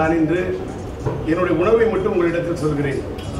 நான் இன்று என்னுடைய உணவை மட்டும் உங்களிடத்தில் சொல்கிறேன்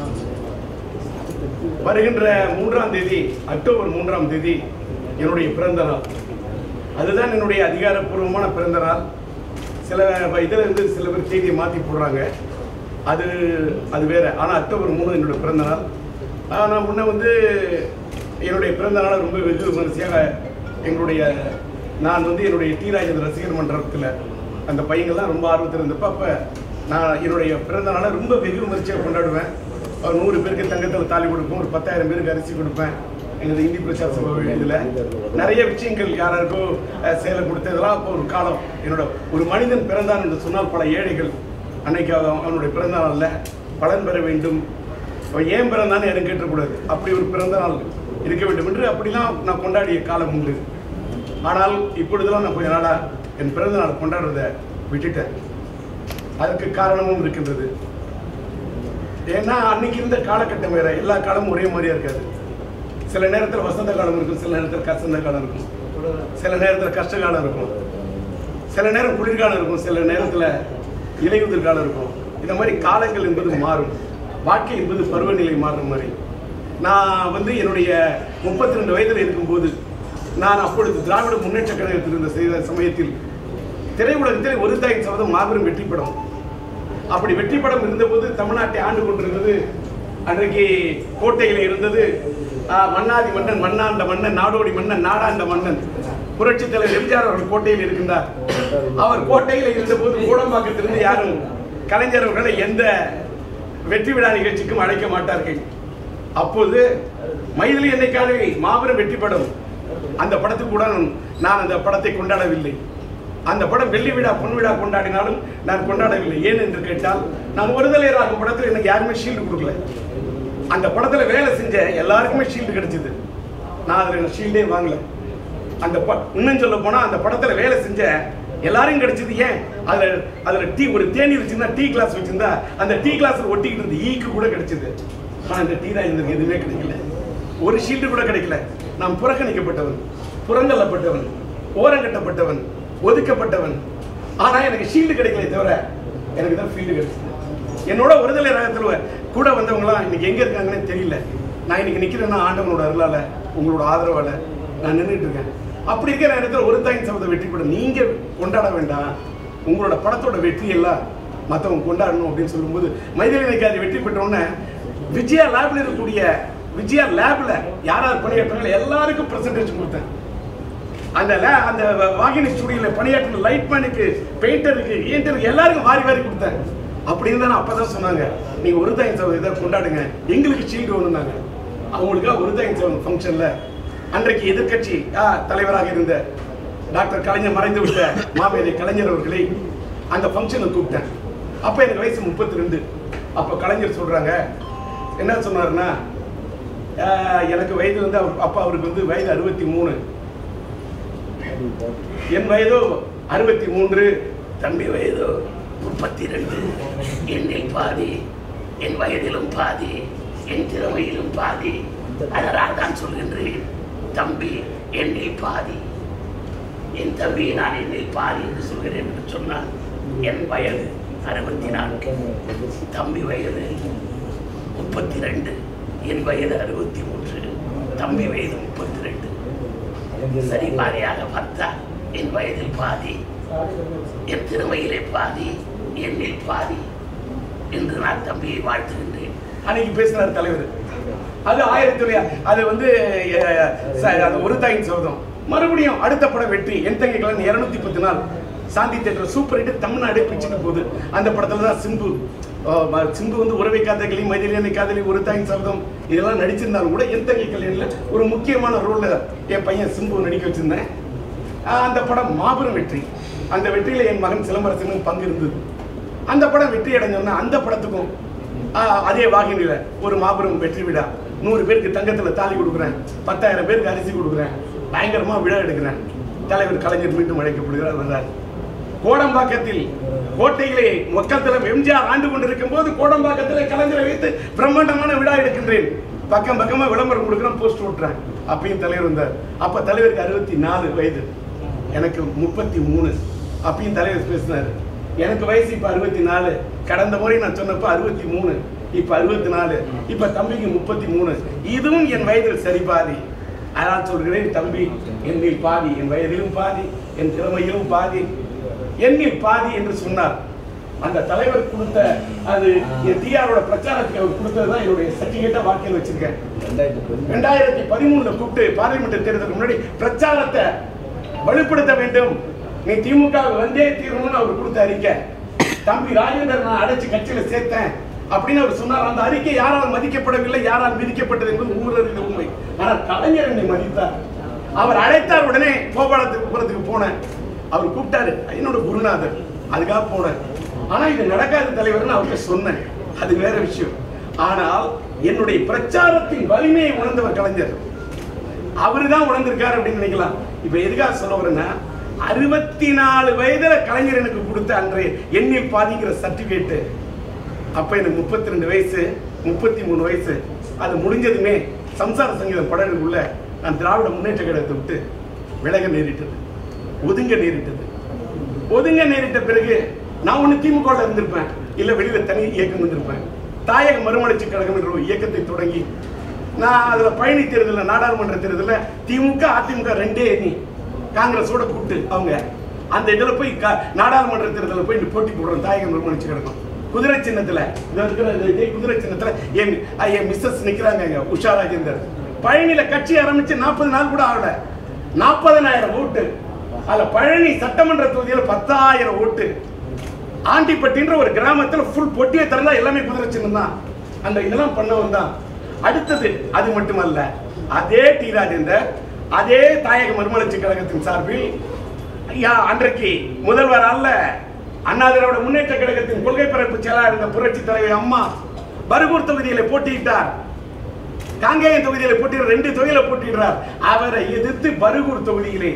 வருகின்ற மூன்றாம் தேதி அக்டோபர் மூன்றாம் தேதி என்னுடைய பிறந்த நாள் அதுதான் என்னுடைய அதிகாரப்பூர்வமான பிறந்த நாள் சில இதில் இருந்து சில பேர் செய்தியை மாற்றி போடுறாங்க அது அது வேற ஆனால் அக்டோபர் மூணு என்னுடைய பிறந்த நாள் ஆஹ் நான் முன்ன வந்து என்னுடைய பிறந்த நாளை ரொம்ப வெகு விமரிசையாக எங்களுடைய நான் வந்து என்னுடைய டி ராஜேந்திர ரசிகர் மன்றத்தில் அந்த பையங்கள்லாம் ரொம்ப ஆர்வத்தில் இருந்தப்போ அப்போ நான் என்னுடைய பிறந்த நாளை ரொம்ப வெகு விமரிசையாக கொண்டாடுவேன் ஒரு நூறு பேருக்கு தங்கத்தில் தாலி கொடுப்போம் ஒரு பத்தாயிரம் பேருக்கு அரிசி கொடுப்பேன் எங்களது இந்தி பிரச்சார சபை இதில் நிறைய விஷயங்கள் யாராருக்கோ அஹ், சேலை கொடுத்ததெல்லாம் அப்போ ஒரு காலம் என்னோட ஒரு மனிதன் பிறந்தான் என்று சொன்னால் பல ஏழைகள் அன்னைக்கு அவன் அவனுடைய பிறந்த நாளில் பலன் பெற வேண்டும் அவன் ஏன் பிறந்தான்னு யாரும் கேட்டக்கூடாது அப்படி ஒரு பிறந்த நாள் இருக்க வேண்டும் என்று அப்படிலாம் நான் கொண்டாடிய காலம் உண்டு ஆனால் இப்பொழுதெல்லாம் நான் கொஞ்ச நாளாக என் பிறந்த நாள் கொண்டாடுறதை விட்டுட்டேன் அதற்கு காரணமும் இருக்கின்றது ஏன்னா அன்னைக்கு இருந்த காலகட்டம் வேற எல்லா காலமும் ஒரே மாதிரியா இருக்காது சில நேரத்தில் வசந்த காலம் இருக்கும் சில நேரத்தில் கசந்த காலம் இருக்கும் சில நேரத்தில் கஷ்ட காலம் இருக்கும் சில நேரம் குளிர்காலம் இருக்கும் சில நேரத்தில் இலையுதிர் காலம் இருக்கும் இந்த மாதிரி காலங்கள் என்பது மாறும் வாழ்க்கை என்பது பருவநிலை மாறுற மாதிரி நான் வந்து என்னுடைய முப்பத்தி ரெண்டு வயதில் இருக்கும்போது நான் அப்பொழுது திராவிட முன்னேற்ற கழகத்தில் இருந்த செய்த சமயத்தில் திரையுலகத்தில் ஒரு தாயின் சபதம் மாபெரும் வெற்றி படம் அப்படி வெற்றி படம் இருந்தபோது தமிழ்நாட்டை ஆண்டு கொண்டிருந்தது அன்றைக்கு கோட்டையில் இருந்தது ஆஹ், மன்னாதி மன்னன் மன்னாண்ட மன்னன் நாடோடி மன்னன் நாடாண்ட மன்னன் புரட்சி தலைவர் எம்ஜிஆர் அவர்கள் கோட்டையில் இருக்கின்றார் அவர் கோட்டையில் இருந்தபோது கூடம்பாக்கத்திலிருந்து யாரும் கலைஞர் அவர்களை எந்த வெற்றி விழா நிகழ்ச்சிக்கும் அழைக்க மாட்டார்கள் அப்போது மைதிலி என்னைக்கானவே மாபெரும் வெற்றி படம் அந்த படத்துக்கு கூட நான் அந்த படத்தை கொண்டாடவில்லை அந்த படம் வெள்ளி விழா பொன் விழா கொண்டாடினாலும் நான் கொண்டாடவில்லை ஏன் என்று கேட்டால் நான் ஒருதலை ராகம் படத்தில் எனக்கு யாருமே ஷீல்டு கொடுக்கல அந்த படத்துல வேலை செஞ்ச எல்லாருக்குமே ஷீல்டு கிடைச்சது நான் அதுல ஷீல்டே வாங்கல அந்த ப இன்னும் சொல்ல போனா அந்த படத்துல வேலை செஞ்ச எல்லாரும் கிடைச்சது ஏன் அதுல அதுல டீ ஒரு தேநீர் வச்சிருந்தா டீ கிளாஸ் வச்சிருந்தா அந்த டீ கிளாஸ்ல ஒட்டிக்கிட்டு இருந்த ஈக்கு கூட கிடைச்சது ஆனா இந்த டீ ராஜேந்தருக்கு எதுவுமே கிடைக்கல ஒரு ஷீல்டு கூட கிடைக்கல நான் புறக்கணிக்கப்பட்டவன் புறந்தள்ளப்பட்டவன் ஓரங்கட்டப்பட்டவன் ஒதுக்கப்பட்டவன் ஆனா எனக்கு ஷீல்டு கிடைக்கல தவிர எனக்கு தான் ஃபீல்டு கிடைச்சது என்னோட ஒருதலை ரகத்தில் கூட வந்தவங்களாம் இன்னைக்கு எங்க இருக்காங்கன்னு தெரியல நான் இன்னைக்கு நிக்கிறேன்னா ஆண்டவனோட அருளால உங்களோட ஆதரவால நான் நின்றுட்டு இருக்கேன் அப்படி இருக்கிற நேரத்தில் ஒரு தாயின் சபத வெற்றி படம் நீங்க கொண்டாட வேண்டாம் உங்களோட படத்தோட வெற்றி எல்லாம் மற்றவங்க கொண்டாடணும் அப்படின்னு சொல்லும்போது மைதிலி நைக்காரி வெற்றி பெற்ற உடனே விஜயா லேப்ல இருக்கக்கூடிய விஜயா லேப்ல யார் யார் பணியாற்றாங்களோ எல்லாருக்கும் பிரசன்டேஷன் கொடுத்தேன் அந்த ல- அந்த வாகினி ஸ்டுடியோல பணியாற்றின லைட் மேனுக்கு பெயிண்டருக்கு ஏண்டருக்கு எல்லாருக்கும் வாரி வாரி கொடுத்தேன் அப்படின்னு தான் அப்பதான் சொன்னாங்க நீங்க ஒரு தாயின் சபை இதை கொண்டாடுங்க எங்களுக்கு ஷீல்டு ஒண்ணுனாங்க அவங்களுக்காக ஒரு தாயின் சபை ஃபங்க்ஷன்ல அன்றைக்கு எதிர்க்கட்சி தலைவராக இருந்த டாக்டர் கலைஞர் மறைந்து விட்ட மாமேதை கலைஞர் அவர்களை அந்த ஃபங்க்ஷனுக்கு கூப்பிட்டேன் அப்ப எனக்கு வயசு முப்பத்தி ரெண்டு அப்ப கலைஞர் சொல்றாங்க என்ன சொன்னாருன்னா ஆஹ், எனக்கு வயது வந்து அவர் அப்பா அவருக்கு வந்து வயது அறுபத்தி மூணு என் வயதோ அறுபத்தி மூன்று தம்பி வயதோ முப்பத்தி ரெண்டு என்னில் பாதி என் வயதிலும் பாதி என் திறமையிலும் பாதி அதனால் தான் சொல்கின்றேன் தம்பி என்னில் பாதி என் தம்பி நான் என்னில் பாதி என்று சொல்கிறேன் என்று சொன்னால் என் வயது அறுபத்தி நான்கு தம்பி வயது முப்பத்தி ரெண்டு என் வயது அறுபத்தி மூன்று தம்பி வயது முப்பத்தி ரெண்டு சரி பாதியாக பார்த்தா என் வயதில் பாதி என் திறமையிலே பாதி என்னில் பாதி என்று நான் தம்பியை வாழ்த்துகின்றேன் அன்னைக்கு பேசினார் தலைவர் அது ஆயிரத்தி அது வந்து அஹ், ச- அது ஒரு தாயின் சபதம் மறுபடியும் அடுத்த படம் வெற்றி என் தங்கை கலன் இருநூத்தி பத்து நாள் Shanthi theatre super hit Tamil Nadu பிச்சுட்டு போகுது அந்த படத்துல தான் சிம்பு அஹ், ம- சிம்பு வந்து உறவை காதலி மதிலியனை காதலி ஒரு தாயின் சபதம் இதெல்லாம் நடிச்சிருந்தாலும் கூட என் தங்கை கல்யாணில் ஒரு முக்கியமான ரோல்ல என் பையன் சிம்பு நடிக்க வச்சிருந்தேன் ஆஹ் அந்த படம் மாபெரும் வெற்றி அந்த வெற்றியில என் மகன் சிலம்பரசனும் பங்கு இருந்தது அந்த படம் வெற்றி அடைஞ்சோன்னா அந்த படத்துக்கும் ஆஹ் அதே வாகினில ஒரு மாபெரும் வெற்றி விழா நூறு பேருக்கு தங்கத்துல தாலி கொடுக்குறேன் பத்தாயிரம் பேருக்கு அரிசி கொடுக்குறேன் பயங்கரமா விழா எடுக்கிறேன் தலைவர் கலைஞர் மீண்டும் அழைக்கப்படுகிறார் வந்தார் கோடம்பாக்கத்தில் கோட்டையிலே மக்கள் எம்ஜிஆர் ஆண்டு கொண்டிருக்கும் போது கோடம்பாக்கத்தில் கலைஞரை வைத்து பிரம்மாண்டமான விழா எடுக்கின்றேன் பக்கம் பக்கமா விளம்பரம் கொடுக்குறேன் போஸ்ட் ஓட்டுறேன் அப்பயும் தலைவர் வந்தார் அப்ப தலைவருக்கு அறுபத்தி நாலு வயது எனக்கு முப்பத்தி மூணு அப்பயும் தலைவர் பேசினார் எனக்கு வயசு இப்ப அறுபத்தி நாலு கடந்த முறை நான் சொன்னப்ப அறுபத்தி மூணு இப்ப அறுபத்தி நாலு இப்ப தம்பிக்கு முப்பத்தி மூணு இதுவும் என் வயதில் சரி பாதி அதனால் சொல்கிறேன் தம்பி என்னில் பாதி என் வயதிலும் பாதி என் திறமையிலும் பாதி என்னில் பாதி என்று சொன்னார் அந்த தலைவர் கொடுத்த அது என் டிஆரோட பிரச்சாரத்துக்கு அவர் கொடுத்தது தான் என்னுடைய சர்டிஃபிகேட்டா வாழ்க்கையில் வச்சிருக்கேன் ரெண்டாயிரத்தி பதிமூணுல கூப்பிட்டு பார்லிமெண்ட் தேர்தலுக்கு முன்னாடி பிரச்சாரத்தை வலுப்படுத்த வேண்டும் நீ திமுக வந்தே தீரணும்னு அவர் கொடுத்த அறிக்கை தம்பி ராஜேந்தர் நான் அடைச்சு கட்சியில சேர்த்தேன் அப்படின்னு அவர் சொன்னார் அந்த அறிக்கை யாரால் மதிக்கப்படவில்லை யாரால் விதிக்கப்பட்டது என்பது ஊரறிந்த உண்மை ஆனால் கலைஞர் என்னை மதித்தார் அவர் அழைத்தார் உடனே கோபாலத்துக்கு புறத்துக்கு போனேன் அவர் கூப்பிட்டாரு என்னோட குருநாதர் அதுக்காக போனேன் ஆனா இது நடக்காத தலைவர்னு அவர்கிட்ட சொன்னேன் அது வேற விஷயம் ஆனால் என்னுடைய பிரச்சாரத்தின் வலிமையை உணர்ந்தவர் கலைஞர் அவரு தான் உணர்ந்திருக்காரு அப்படின்னு நினைக்கலாம் இப்ப எதுக்காக சொல்ல வரேன்னா அறுபத்தி நாலு வயதுல கலைஞர் எனக்கு கொடுத்த அன்றைய எண்ணில் பாதிக்கிற சர்டிபிகேட் அப்ப எனக்கு முப்பத்தி ரெண்டு வயசு முப்பத்தி மூணு வயசு அது முடிஞ்சதுமே சம்சார சங்கீதம் படகுக்குள்ள நான் திராவிட முன்னேற்ற கழகத்தை விட்டு விலக நேரிட்டது ஒதுங்க நேரிட்டது ஒதுங்க நேரிட்ட பிறகு நான் ஒண்ணு திமுக இருந்திருப்பேன் இல்ல வெளியில தனி இயக்கம் இருந்திருப்பேன் தாயக மறுமலர்ச்சி கழகம் என்ற ஒரு இயக்கத்தை தொடங்கி நான் அதுல பயணி தேர்தலில் நாடாளுமன்ற தேர்தலில் திமுக அதிமுக ரெண்டே எண்ணி காங்கிரஸோட கூப்பிட்டு அவங்க அந்த இதுல போய் க- நாடாளுமன்ற தேர்தலில் போய் போட்டி போடுறோம் தாயக மறுமலர்ச்சி கழகம் குதிரை சின்னத்துல இது இருக்கிற இந்த இதே குதிரை சின்னத்துல என் என் மிஸ்ஸஸ் நிக்கிறாங்க இங்க, உஷா ராஜேந்தர் பழனியில கட்சி ஆரம்பிச்சு நாற்பது நாள் கூட ஆகல நாற்பதனாயிரம் ஓட்டு அதுல பழனி சட்டமன்ற தொகுதியில பத்தாயிரம் ஓட்டு ஆண்டிப்பட்டின்ற ஒரு கிராமத்துல ஃபுல் பொட்டியை திறந்தா எல்லாமே குதிரை சின்னம் தான் அந்த இதெல்லாம் பண்ணவன் தான் அடுத்தது அது மட்டுமல்ல அதே டி ராஜேந்தர் அதே தாயக மறுமலர்ச்சி கழகத்தின் சார்பில் ஐயா அன்றைக்கு முதல்வர் அல்ல அண்ணா திராவிட முன்னேற்ற கழகத்தின் கொள்கை பரப்பு செயலாளர் இருந்த புரட்சி தலைவர் அம்மா பருகூர் தொகுதியில போட்டியிட்டார் காங்கேயம் தொகுதியில போட்டியிட ரெண்டு தொகுதியில போட்டியிடுறார் அவரை எதிர்த்து பருகூர் தொகுதியிலே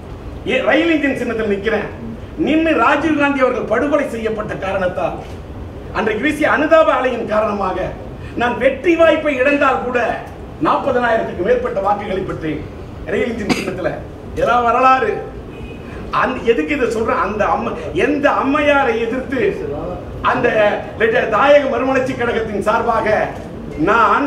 ஏ- ரயில் இன்ஜின் சின்னத்தில் நிக்கிறேன் நின்று ராஜீவ் காந்தி அவர்கள் படுகொலை செய்யப்பட்ட காரணத்தால் அன்றைக்கு வீசிய அனுதாப அலையின் காரணமாக நான் வெற்றி வாய்ப்பை இழந்தால் கூட நாற்பதனாயிரத்துக்கு மேற்பட்ட வாக்குகளை பெற்றேன் ரயில் இன்ஜின் சின்னத்துல இதெல்லாம் வரலாறு அந்த எதுக்கு இதை சொல்றேன் அந்த அம்மா எந்த அம்மையாரை எதிர்த்து அந்த ரெட்ட- தாயக மறுமலர்ச்சி கழகத்தின் சார்பாக நான்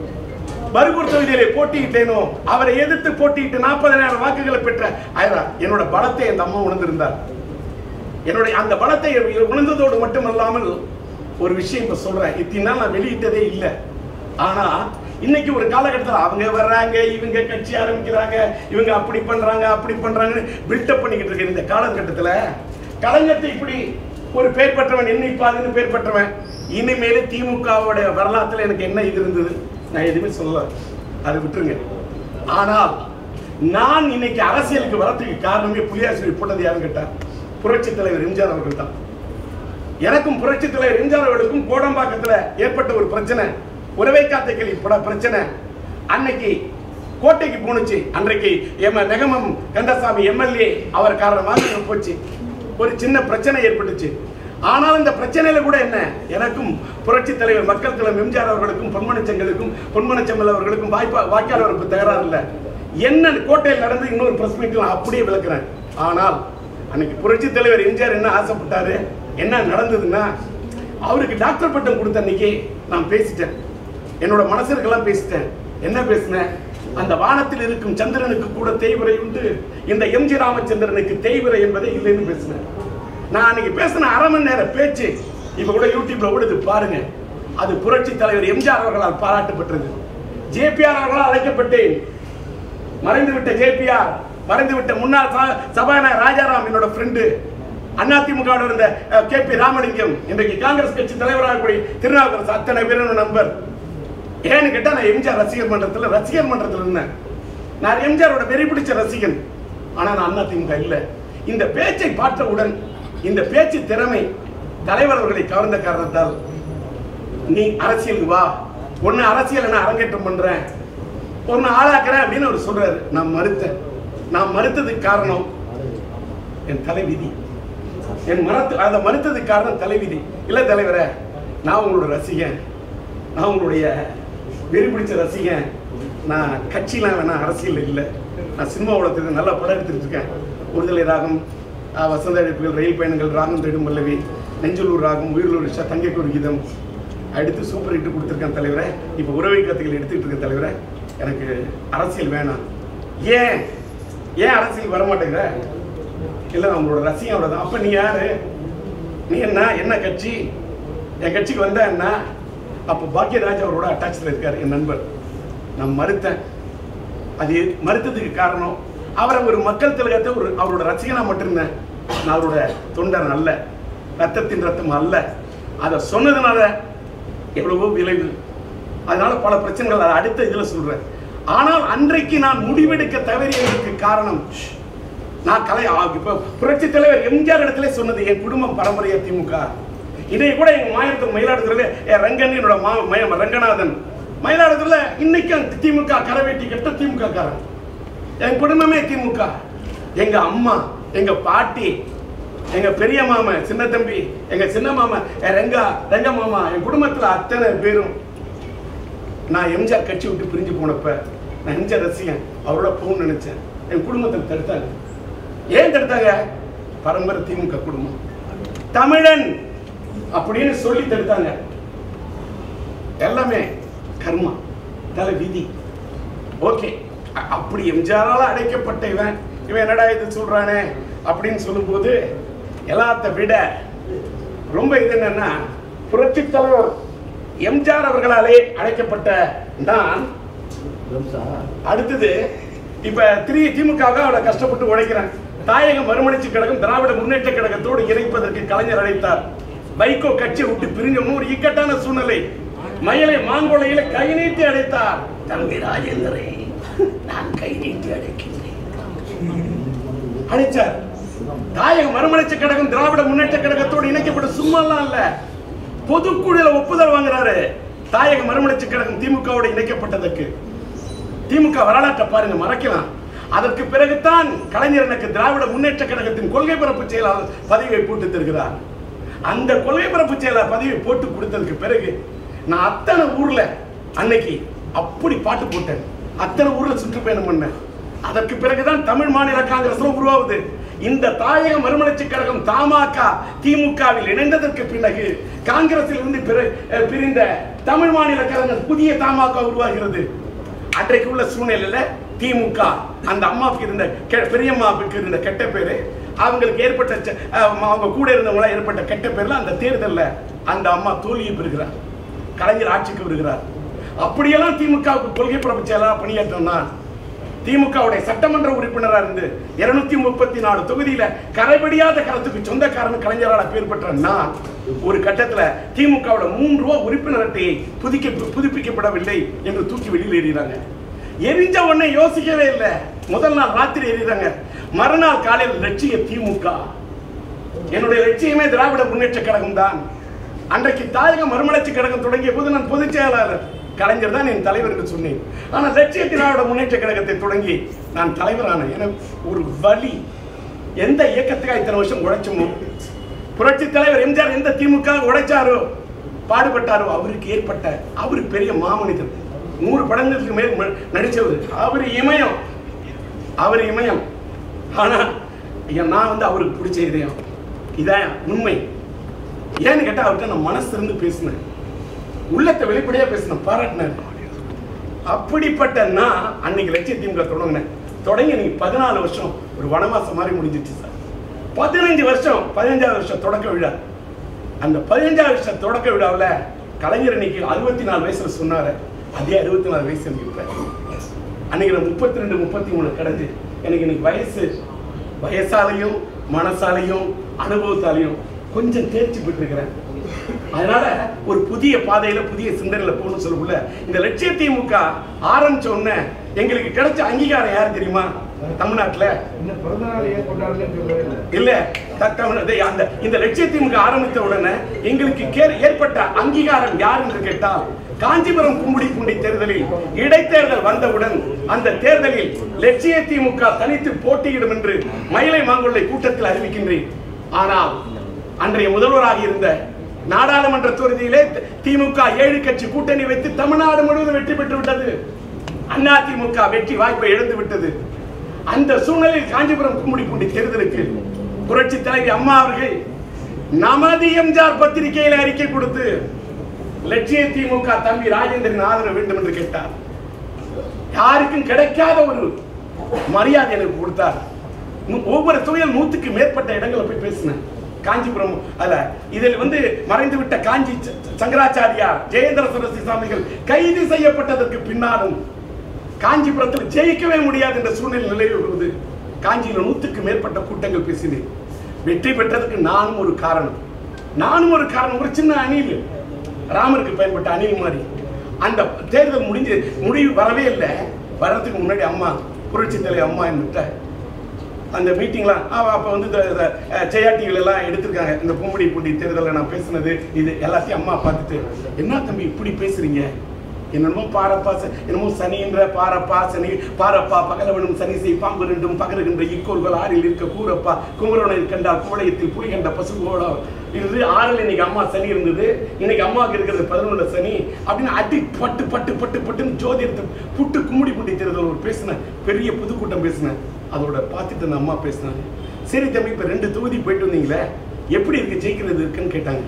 பர்கூர் தொகுதியிலே போட்டியிட்டேனோ அவரை எதிர்த்து போட்டியிட்டு நாற்பதனாயிரம் வாக்குகளை பெற்ற ஆயிரா என்னோட பலத்தை அந்த அம்மா உணர்ந்திருந்தார் என்னுடைய அந்த பலத்தை உணர்ந்ததோடு மட்டுமல்லாமல் ஒரு விஷயம் இப்ப சொல்றேன் இத்தனை நாள் நான் வெளியிட்டதே இல்லை ஆனா இன்னைக்கு ஒரு காலகட்டத்தில் அவங்க வர்றாங்க இவங்க கட்சி ஆரம்பிக்கிறாங்க இவங்க அப்படி பண்றாங்க அப்படி பண்றாங்கன்னு பில்டப் பண்ணிக்கிட்டு இருக்க இந்த காலகட்டத்துல கலைஞத்தை இப்படி ஒரு பேர் பெற்றவன் என்னை பாதுன்னு பேர் பெற்றவன் இனிமேல் திமுகவோட வரலாற்றுல எனக்கு என்ன இது இருந்தது நான் எதுவுமே சொல்லல அதை விட்டுருங்க ஆனால் நான் இன்னைக்கு அரசியலுக்கு வரத்துக்கு காரணமே புலியாசிரியர் போட்டது யாருன்னு கேட்டா புரட்சி தலைவர் எம்ஜிஆர் அவர்கள் தான் எனக்கும் புரட்சி தலைவர் எம்ஜிஆர் அவர்களுக்கும் கோடம்பாக்கத்துல ஏற்பட்ட ஒரு பிரச்சனை உறவை காத்த கேள்வி பட பிரச்சனை அன்னைக்கு கோட்டைக்கு போனுச்சு அன்றைக்கு எம நெகமம் கந்தசாமி எம்எல்ஏ அவர் காரணமாக அங்க போச்சு ஒரு சின்ன பிரச்சனை ஏற்பட்டுச்சு ஆனால் இந்த பிரச்சனையில கூட என்ன எனக்கும் புரட்சி தலைவர் மக்கள் தலைவர் எம்ஜிஆர் அவர்களுக்கும் பொன்மனச்செங்கலுக்கும் பொன்மனச்செம்மல் அவர்களுக்கும் வாய்ப்பா வாய்க்கால் வரப்பு தகராறு இல்லை என்ன கோட்டையில் நடந்து இன்னொரு பிரஸ் மீட்டில் நான் அப்படியே விளக்குறேன் ஆனால் அன்னைக்கு புரட்சி தலைவர் எம்ஜிஆர் என்ன ஆசைப்பட்டாரு என்ன நடந்ததுன்னா அவருக்கு டாக்டர் பட்டம் கொடுத்த அன்னைக்கு நான் பேசிட்டேன் என்னோட மனசருக்கெல்லாம் பேசிட்டேன் என்ன பேசினேன் அந்த வானத்தில் இருக்கும் சந்திரனுக்கு கூட தேய்விரை உண்டு இந்த எம்ஜி ராமச்சந்திரனுக்கு தேய்விரை என்பதே இல்லைன்னு பேசினேன் நான் அன்னைக்கு பேசின அரை மணி நேர பேச்சு இப்ப கூட யூடியூப்ல ஓடுது பாருங்க அது புரட்சி தலைவர் எம்ஜிஆர் அவர்களால் பாராட்டப்பட்டது ஜேபிஆர் அவர்களால் அழைக்கப்பட்டேன் மறைந்து விட்ட ஜேபிஆர் மறைந்து விட்ட முன்னாள் ச- சபாநாயகர் ராஜாராம் என்னோட ஃப்ரெண்டு அதிமுக இருந்த கே பி ராமலிங்கம் இன்றைக்கு காங்கிரஸ் கட்சி தலைவராக கூடிய திருநாவுக்கரசு அத்தனை பேரும் நண்பர் ஏன்னு கேட்டா நான் எம்ஜிஆர் ரசிகர் மன்றத்துல ரசிகர் மன்றத்துல இருந்தேன் நான் எம்ஜிஆரோட வெறி பிடிச்ச ரசிகன் ஆனா நான் அதிமுக இல்ல இந்த பேச்சை பார்த்தவுடன் இந்த பேச்சு திறமை தலைவர் அவர்களை கவர்ந்த காரணத்தால் நீ அரசியலுக்கு வா ஒன்னு அரசியல் நான் அரங்கேற்றம் பண்றேன் ஒன்னு ஆளாக்குறேன் அப்படின்னு அவர் சொல்றாரு நான் மறுத்தேன் நான் மறுத்ததுக்கு காரணம் என் தலைவிதி என் மரத்து அதை மறுத்ததுக்கு காரணம் தலைவிதி இல்ல தலைவரே நான் உங்களோட ரசிகன் நான் உங்களுடைய வெறி பிடிச்ச ரசிகன் நான் கட்சிலாம் வேணாம் அரசியல் இல்லை நான் சினிமா உலகத்துக்கு நல்ல படம் எடுத்துட்டு இருக்கேன் ஒருதலை ராகம் அஹ், வசந்த அழைப்புகள் ரயில் பயணங்கள் ராகம் தேடும் பல்லவி நெஞ்சலூர் ராகம் உயிரிலூர் ரிஷா தங்கைக்கு ஒரு கீதம் அடுத்து சூப்பர் ஹிட் கொடுத்துருக்கேன் தலைவரை இப்போ உறவை கத்துகள் எடுத்துக்கிட்டு இருக்க தலைவரை எனக்கு அரசியல் வேணாம் ஏன் ஏன் அரசியல் வர மாட்டேங்கிற இல்லை அவங்களோட ரசிகம் அவ்வளோதான் அப்போ நீ யாரு நீ என்ன என்ன கட்சி என் கட்சிக்கு வந்தா என்ன அப்போ பாக்யராஜ் அவரோட அட்டாச்சில் இருக்கார் என் நண்பர் நான் மறுத்தேன் அது மறுத்ததுக்கு காரணம் அவரை ஒரு மக்கள் திலகத்தை ஒரு அவரோட ரசிகனா மட்டும் இருந்தேன் நான் அவரோட தொண்டர் அல்ல ரத்தத்தின் ரத்தம் அல்ல அதை சொன்னதுனால எவ்வளவோ விளைவு அதனால பல பிரச்சனைகள் அதை அடுத்த இதில் சொல்றேன் ஆனால் அன்றைக்கு நான் முடிவெடுக்க தவறியதற்கு காரணம் நான் கலை ஆ, இப்ப புரட்சி தலைவர் எம்ஜிஆர் இடத்துல சொன்னது என் குடும்பம் பரம்பரையா திமுக இதை கூட எங்க மாயத்தூர் மயிலாடுதுறையில என் ரங்கன் என்னோட மா மய- ரங்கநாதன் மயிலாடுதுறையில இன்னைக்கும் திமுக கரவேட்டி கட்ட திமுக காரன் என் குடும்பமே திமுக எங்க அம்மா எங்க பாட்டி எங்க பெரிய மாமன் சின்ன தம்பி எங்க சின்ன மாமன் என் ரெங்கா ரெங்க மாமா என் குடும்பத்துல அத்தனை பேரும் நான் எம்ஜிஆர் கட்சி விட்டு பிரிஞ்சு போனப்ப நான் எம்ஜிஆர் ரசிகன் அவரோட போகணும்னு நினைச்சேன் என் குடும்பத்தை தடுத்தாங்க ஏன் தடுத்தாங்க பரம்பரை திமுக குடும்பம் தமிழன் அப்படின்னு சொல்லி தடுத்தாங்க எல்லாமே கர்மா தலை விதி ஓகே அ- அப்படி எம்ஜிஆரால அடைக்கப்பட்ட இவன் இவன் என்னடா இது சொல்றானே அப்படின்னு சொல்லும்போது எல்லாத்த விட ரொம்ப இது என்னன்னா புரட்சி தலைவர் எம்ஜிஆர் அவர்களாலே அழைக்கப்பட்ட நான் அடுத்தது இப்ப திரு திமுகவுக்கு அவளை கஷ்டப்பட்டு உழைக்கிறேன் தாயகம் மறுமணிச்சு கிடக்கும் திராவிட முன்னேற்ற கழகத்தோடு இணைப்பதற்கு கலைஞர் அழைத்தார் வைகோ கட்சியை விட்டு பிரிஞ்சோம்னு ஒரு இக்கட்டான சூழ்நிலை மயிலை மாங்கொலையில கை நீட்டி அழைத்தார் தம்பி ராஜேந்திரே நான் கை நீட்டி அழைக்கின்றேன் அழைச்சார் தாயகம் மறுமலர்ச்சி கழகம் திராவிட முன்னேற்ற கழகத்தோடு இணைக்கப்பட்ட சும்மாலாம் இல்ல பொதுக்குழுல ஒப்புதல் வாங்குறாரு தாயக மறுமலர்ச்சி கழகம் திமுகவோடு இணைக்கப்பட்டதற்கு திமுக வரலாற்றை பாருங்க மறக்கலாம் அதற்கு பிறகுதான் கலைஞர் எனக்கு திராவிட முன்னேற்ற கழகத்தின் கொள்கை பரப்பு செயலாளர் பதவியை போட்டு தருகிறார் அந்த கொள்கை பரப்பு செயலாளர் பதவியை போட்டு கொடுத்ததுக்கு பிறகு நான் அத்தனை ஊர்ல அன்னைக்கு அப்படி பாட்டு போட்டேன் அத்தனை ஊர்ல சுற்றுப்பயணம் பண்ணேன் அதற்கு பிறகுதான் தமிழ் மாநில காங்கிரஸ் உருவாகுது இந்த தாயக மறுமலர்ச்சி கழகம் தமாக திமுகவில் இணைந்ததற்கு பிறகு காங்கிரஸில் இருந்து பிற- அஹ் பிரிந்த தமிழ் மாநில கழகம் புதிய தமாக உருவாகிறது அன்றைக்கு உள்ள சூழ்நிலையில திமுக அந்த அம்மாவுக்கு இருந்த கெ- பெரியம்மாவுக்கு இருந்த கெட்ட பேரு அவங்களுக்கு ஏற்பட்ட ச- அஹ் அவங்க கூட இருந்தவங்களா ஏற்பட்ட கெட்ட பேர்ல அந்த தேர்தல்ல அந்த அம்மா தோல்வியை பெறுகிறார் கலைஞர் ஆட்சிக்கு வருகிறார் அப்படியெல்லாம் திமுகவுக்கு கொள்கை பரப்பு செயலாளர் பணியாற்றோம்னா திமுகவுடைய சட்டமன்ற உறுப்பினரா இருந்து இருநூத்தி முப்பத்தி நாலு தொகுதியில கரைபடியாத கருத்துக்கு சொந்தக்காரன் கலைஞரால பேர் பெற்ற நான் ஒரு கட்டத்துல திமுகவோட மூன்று ரூபா உறுப்பினர் அட்டையை புதுக்க புதுப்பிக்கப்படவில்லை என்று தூக்கி வெளியில் எறிகிறாங்க எரிஞ்ச உடனே யோசிக்கவே இல்லை முதல் நாள் ராத்திரி எறிகிறாங்க மறுநாள் காலையில் லட்சிய திமுக என்னுடைய லட்சியமே திராவிட முன்னேற்ற கழகம் தான் அன்றைக்கு தாயக மறுமலர்ச்சி கழகம் தொடங்கிய போது நான் பொதுச் செயலாளர் கலைஞர் தான் என் தலைவர் என்று சொன்னேன் ஆனால் லட்சிய திராவிட முன்னேற்ற கழகத்தை தொடங்கி நான் தலைவரான எனக்கு ஒரு வழி எந்த இயக்கத்துக்காக இத்தனை வருஷம் உழைச்சோமோ புரட்சி தலைவர் எம்ஜிஆர் எந்த திமுக உழைச்சாரோ பாடுபட்டாரோ அவருக்கு ஏற்பட்ட அவர் பெரிய மாமனிதர் நூறு படங்களுக்கு மேல் ம- நடிச்சவர் அவர் இமயம் அவர் இமயம் ஆனா ஐயா, நான் வந்து அவருக்கு பிடிச்ச இதயம் இதான் உண்மை ஏன்னு கேட்டா அவர்கிட்ட நான் மனசு இருந்து பேசினேன் உள்ளத்தை வெளிப்படையா பேசினேன் பாராட்டினேன் அப்படிப்பட்ட நான் அன்னைக்கு லட்சிய திமுக தொடங்கினேன் தொடங்கி நீங்க பதினாலு வருஷம் ஒரு வனவாசம் மாதிரி முடிஞ்சிச்சு சார் பதினஞ்சு வருஷம் பதினஞ்சாவது வருஷம் தொடக்க விழா அந்த பதினஞ்சாவது வருஷம் தொடக்க விழாவில் கலைஞர் இன்னைக்கு அறுபத்தி நாலு வயசுல சொன்னாரு அதே அறுபத்தி நாலு வயசு எனக்கு இப்ப அன்னைக்கு நான் முப்பத்தி ரெண்டு முப்பத்தி மூணு கடந்து எனக்கு இன்னைக்கு வயசு வயசாலையும் மனசாலையும் அனுபவத்தாலையும் கொஞ்சம் தேர்ச்சி பெற்றிருக்கிறேன் அதனால ஒரு புதிய பாதையில புதிய சிந்தனையில போகணும்னு சொல்லக்குள்ள இந்த லட்சிய திமுக ஆரம்பிச்ச உடனே எங்களுக்கு கிடைச்ச அங்கீகாரம் யாரு தெரியுமா தமிழ்நாட்டுல இன்னும் பிறந்த நாள் ஏன் கொண்டாடலன்னு சொல்லவே இல்லை இல்ல த- தமிழ் இதை அந்த இந்த லட்சிய திமுக ஆரம்பித்த உடனே எங்களுக்கு கே- ஏற்பட்ட அங்கீகாரம் யார் என்று கேட்டால் காஞ்சிபுரம் கும்படி பூண்டி தேர்தலில் இடைத்தேர்தல் வந்தவுடன் அந்த தேர்தலில் லட்சிய திமுக தனித்து போட்டியிடும் என்று மயிலை மாங்குள்ளை கூட்டத்தில் அறிவிக்கின்றேன் ஆனால் அன்றைய முதல்வராக இருந்த நாடாளுமன்ற தொகுதியிலே தி- திமுக ஏழு கட்சி கூட்டணி வைத்து தமிழ்நாடு முழுவதும் வெற்றி பெற்று விட்டது அண்ணா திமுக வெற்றி வாய்ப்பை இழந்து விட்டது அந்த சூழ்நிலையில் காஞ்சிபுரம் கும்மிடி பூண்டி தேர்தலுக்கு புரட்சி தலைவி அம்மா அவர்கள் நமது எம்ஜிஆர் பத்திரிகையில் அறிக்கை கொடுத்து லட்சிய திமுக தம்பி ராஜேந்திரன் ஆதரவு வேண்டும் என்று கேட்டார் யாருக்கும் கிடைக்காத ஒரு மரியாதை எனக்கு கொடுத்தார் நூ- ஒவ்வொரு தொழில் நூத்துக்கு மேற்பட்ட இடங்களை போய் பேசினேன் காஞ்சிபுரம் அல்ல இதில் வந்து மறைந்து விட்ட காஞ்சி ச- ச- சங்கராச்சாரியார் ஜெயேந்திர சரஸ்வதி சாமிகள் கைது செய்யப்பட்டதற்கு பின்னாலும் காஞ்சிபுரத்தில் ஜெயிக்கவே முடியாது என்ற சூழ்நிலை நிலவி வருவது காஞ்சியில் நூத்துக்கு மேற்பட்ட கூட்டங்கள் பேசினேன் வெற்றி பெற்றதுக்கு நானும் ஒரு காரணம் நானும் ஒரு காரணம் ஒரு சின்ன அணில் ராமருக்கு பயன்பட்ட அணில் மாதிரி அந்த தேர்தல் முடிஞ்சு முடிவு வரவே இல்லை வர்றதுக்கு முன்னாடி அம்மா புரட்சி தலைவர் அம்மா என்கிட்ட அந்த மீட்டிங்லாம் அப்போ வந்து இந்த இந்த, அஹ், ஜெயா டிவில எல்லாம் எடுத்திருக்காங்க இந்த கும்படி பூண்டி தேர்தலில் நான் பேசுனது இது எல்லாத்தையும் அம்மா பார்த்துட்டு என்ன தம்பி இப்படி பேசுறீங்க என்னமோ பாரப்பா ச- என்னமோ சனின்ற பாரப்பா சனி பாரப்பா பகலவனும் சனி செய் பாம்பு ரெண்டும் பகருகின்ற இக்கோர்கள் ஆறில் இருக்க கூரப்பா குமரனை கண்டால் கோடையத்தில் புலி கண்ட பசு கோடா இருந்து ஆறில் இன்னைக்கு அம்மா சனி இருந்தது இன்னைக்கு அம்மாவுக்கு இருக்கிறது பதினொன்று சனி அப்படின்னு அடி பட்டு பட்டு பட்டு பட்டுன்னு ஜோதிடத்தை புட்டு கும்முடி புண்டி தேர்தல் ஒரு பேசினேன் பெரிய பொதுக்கூட்டம் பேசினேன் அதோட பார்த்துட்டு அந்த அம்மா பேசினாங்க சரி தம்பி இப்போ ரெண்டு தொகுதி போயிட்டு வந்தீங்களே எப்படி இருக்கு ஜெயிக்கிறது இருக்குன்னு கேட்டாங்க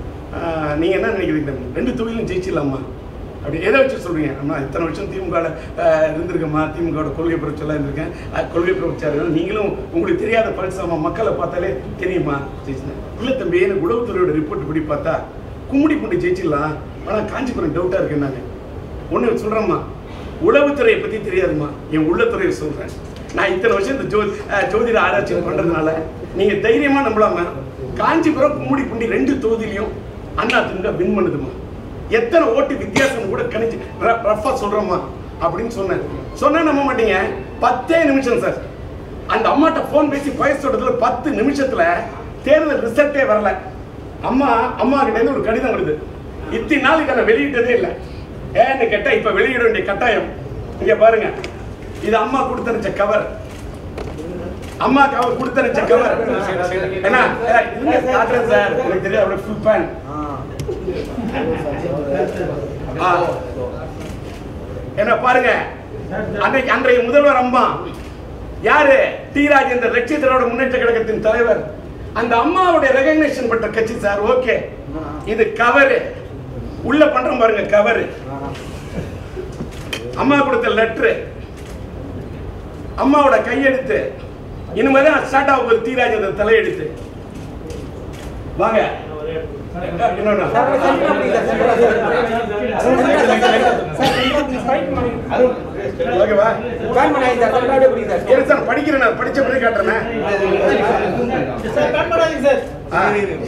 ஆஹ், நீங்க என்ன நினைக்கிறீங்க தம்பி? ரெண்டு தொகுதியிலும் ஜெயிச்சிடலாமா அப்படி எதை வச்சு சொல்றீங்க அம்மா இத்தனை வருஷம் திமுக இருந்திருக்கம்மா திமுகவோட கொள்கை புரட்சியெல்லாம் இருந்திருக்கேன் அஹ், கொள்கை புரட்சியாளர்கள் நீங்களும் உங்களுக்கு தெரியாத பரிசாமா மக்களை பார்த்தாலே தெரியுமா ஜெயிச்சிட்டேன் இல்லை தம்பி எனக்கு உளவுத்துறையோட ரிப்போர்ட் படி பார்த்தா கும்முடி பூண்டி ஜெயிச்சிடலாம் ஆனால் காஞ்சிபுரம் டவுட்டாக இருக்குன்னாங்க ஒன்று சொல்கிறேம்மா உளவுத்துறையை பற்றி தெரியாதும்மா என் உள்ளத்துறையை சொல்கிறேன் நான் இத்தனை வருஷம் இந்த ஜோ அஹ், ஜோதிட ஆராய்ச்சி பண்ணுறதுனால நீங்கள் தைரியமாக நம்பலாமா காஞ்சிபுரம் கும்முடி பூண்டி ரெண்டு தொகுதியிலையும் அண்ணா திமுக வின் பண்ணுதுமா எத்தனை ஓட்டு வித்தியாசம் கூட கணிச்சு ர- ரஃபா சொல்கிறோம்மா அப்படின்னு சொன்னேன் சொன்னா நம்ப மாட்டீங்க பத்தே நிமிஷம் சார் அந்த அம்மாட்ட ஃபோன் பேசி பயசு சொல்றதுல பத்து நிமிஷத்துல தேர்தல் ரிசல்ட்டே வரல அம்மா அம்மா கிட்ட இருந்து ஒரு கடிதம் வருது இத்தனை நாள் இதை நான் வெளியிட்டதே இல்லை ஏன்னு கேட்டா இப்ப வெளியிட வேண்டிய கட்டாயம் இங்க பாருங்க இது அம்மா கொடுத்தனுச்ச கவர் அம்மா கவர் கொடுத்தனுச்ச கவர் என்ன ஏய், இருங்க, காட்டுறேன் சார் எனக்கு தெரியாது அப்படியே ஃபுல் பேன் ஆ. என்ன பாருங்க அன்றைக்கு அன்றைய முதல்வர் அம்மா யாரு டி ராஜேந்தர் லட்சிய திராவிட முன்னேற்ற கழகத்தின் தலைவர் அந்த அம்மாவுடைய ரெகக்னேஷன் பெற்ற கட்சி சார் ஓகே இது கவரு உள்ள பண்றோம் பாருங்க கவரு அம்மா கொடுத்த லெட்ரு அம்மாவோட கையெழுத்து இனிமேதான் ஸ்டார்ட் ஆக போகுது டி ராஜேந்தர் தலையெழுத்து வாங்க இன்னொன்னு. ஓகேவா இரு சார் படிக்கிறேன் நான் படிச்ச பிறகு காட்டுறேன் ஆ.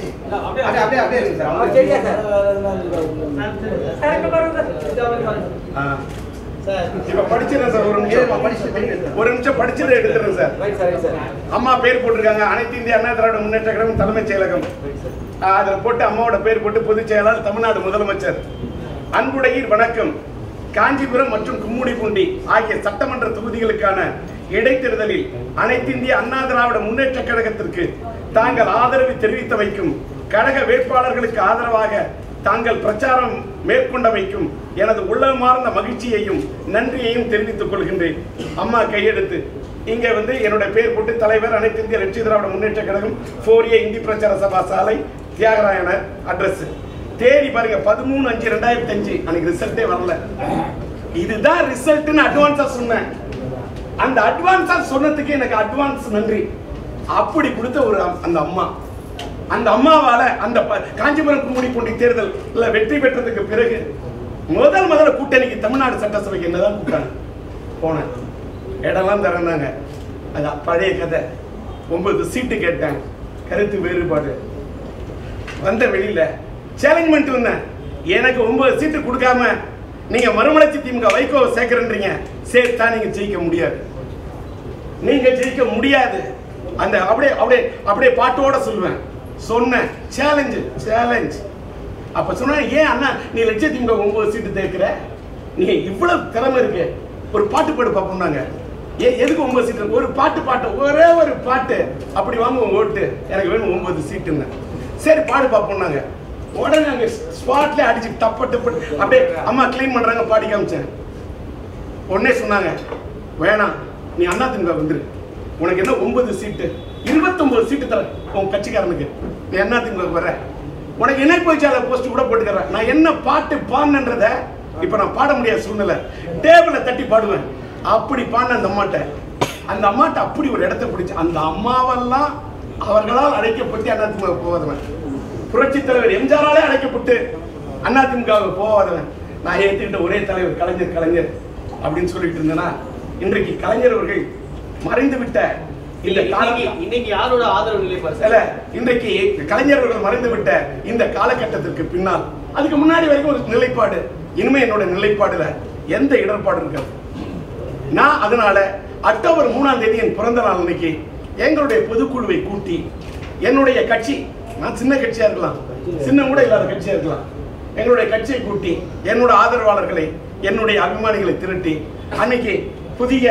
ஆ. இப்ப படிச்சிடறேன் சார் ஒரு நிமிஷம் ஒரு நிமிஷம் படிச்சதை எடுத்துறேன் சார் அம்மா பேர் போட்டிருக்காங்க அனைத்து இந்திய அண்ணா திராவிட முன்னேற்ற கழகம் தலைமைச் செயலகம் ஆ, அதுல போட்டு அம்மாவோட பேர் போட்டு பொதுச் செயலாளர் தமிழ்நாடு முதலமைச்சர் அன்புடையீர் வணக்கம் காஞ்சிபுரம் மற்றும் கும்முடிப்பூண்டி ஆகிய சட்டமன்ற தொகுதிகளுக்கான இடைத்தேர்தலில் அனைத்து இந்திய அண்ணா திராவிட முன்னேற்ற கழகத்திற்கு தாங்கள் ஆதரவு தெரிவித்தமைக்கும் கழக வேட்பாளர்களுக்கு ஆதரவாக தாங்கள் பிரச்சாரம் மேற்கொண்டமைக்கும் எனது உள்ளமார்ந்த மகிழ்ச்சியையும் நன்றியையும் தெரிவித்துக் கொள்கின்றேன் அம்மா கையெழுத்து இங்க வந்து என்னோட பேர் போட்டு தலைவர் அனைத்து இந்திய லட்சிய திராவிட முன்னேற்ற கழகம் ஃபோர் ஏ இந்தி பிரச்சார சபா சாலை தியாகராயனர் அட்ரஸ் தேதி பாருங்க பதிமூணு அஞ்சு ரெண்டாயிரத்தி அஞ்சு அன்னைக்கு ரிசல்ட்டே வரல இதுதான் ரிசல்ட்னு அட்வான்ஸா சொன்னேன் அந்த அட்வான்ஸா சொன்னதுக்கு எனக்கு அட்வான்ஸ் நன்றி அப்படி கொடுத்த ஒரு அம்- அந்த அம்மா அந்த அம்மாவால அந்த ப- காஞ்சிபுரம் கும்முடி பூண்டி தேர்தல் வெற்றி பெற்றதுக்கு பிறகு முதல் முதல்ல கூட்டணிக்கு தமிழ்நாடு சட்டசபைக்கு என்னதான் கூப்பிட்டாங்க போனேன் இடம்லாம் திறந்தாங்க அது பழைய கதை ஒன்பது சீட்டு கேட்டேன் கருத்து வேறுபாடு வந்த வெளியில சேலஞ்ச் பண்ணிட்டு வந்தேன் எனக்கு ஒன்பது சீட்டு கொடுக்காம நீங்க மறுமலர்ச்சி திமுக வைகோவை சேர்க்கிறன்றீங்க சேர்த்தா நீங்க ஜெயிக்க முடியாது நீங்க ஜெயிக்க முடியாது அந்த அப்படியே அப்படியே அப்படியே பாட்டோட சொல்லுவேன் சொன்னேன் சேலஞ்சு சேலஞ்ச் அப்ப சொன்னா ஏன் அண்ணா நீ லட்சிய திமுக ஒன்பது சீட்டு தேய்க்கிற நீ இவ்வளவு திறமை இருக்கு ஒரு பாட்டு பாடு பார்ப்போம்னாங்க ஏ எதுக்கு ஒன்பது சீட்டு ஒரு பாட்டு பாட்டு ஒரே ஒரு பாட்டு அப்படி வாங்க உங்க ஓட்டு எனக்கு வேணும் ஒன்பது சீட்டுன்னு சரி பாடு பார்ப்போம்னாங்க உடனே அங்க ஸ்பாட்ல அடிச்சு டப்ப டப்பு அப்படியே அம்மா க்ளீன் பண்றாங்க பாடி காமிச்சேன் உடனே சொன்னாங்க வேணாம் நீ அண்ணா திமுக வந்துரு உனக்கு என்ன ஒன்பது சீட்டு இருபத்தொன்பது சீட்டு தரேன் உன் கட்சிக்காரனுக்கு நீ என்னத்துக்கு வர உனக்கு இணை பொய்ச்சாளர் போஸ்ட் கூட போட்டுக்கிறேன் நான் என்ன பாட்டு பாடினன்றத இப்ப நான் பாட முடியாத சூழ்நிலை டேபிளை தட்டி பாடுவேன் அப்படி பாடின அந்த அம்மாட்ட அந்த அம்மாட்ட அப்படி ஒரு இடத்த பிடிச்சு அந்த அம்மாவெல்லாம் அவர்களால் அழைக்கப்பட்டு அதிமுக போவதவன் புரட்சி தலைவர் எம்ஜிஆராலே அழைக்கப்பட்டு அதிமுக போவாதவன் நான் ஏத்துக்கிட்ட ஒரே தலைவர் கலைஞர் கலைஞர் அப்படின்னு சொல்லிட்டு இருந்தேன்னா இன்றைக்கு கலைஞர் அவர்கள் மறைந்து விட்ட இந்த இன்னைக்கு காலம் இன்னைக்கு யாரோட ஆதரவு நிலைப்பாடு சார் இல்ல இன்றைக்கு கலைஞர்கள் மறைந்து விட்ட இந்த காலகட்டத்திற்கு பின்னால் அதுக்கு முன்னாடி வரைக்கும் ஒரு நிலைப்பாடு இனிமே என்னோட நிலைப்பாடுல எந்த இடர்பாடு இருக்காது நான் அதனால அக்டோபர் மூணாம் தேதி என் பிறந்த நாள் அன்னைக்கு எங்களுடைய பொதுக்குழுவை கூட்டி என்னுடைய கட்சி நான் சின்ன கட்சியா இருக்கலாம் சின்ன கூட இல்லாத கட்சியா இருக்கலாம் எங்களுடைய கட்சியை கூட்டி என்னோட ஆதரவாளர்களை என்னுடைய அபிமானிகளை திரட்டி அன்னைக்கு புதிய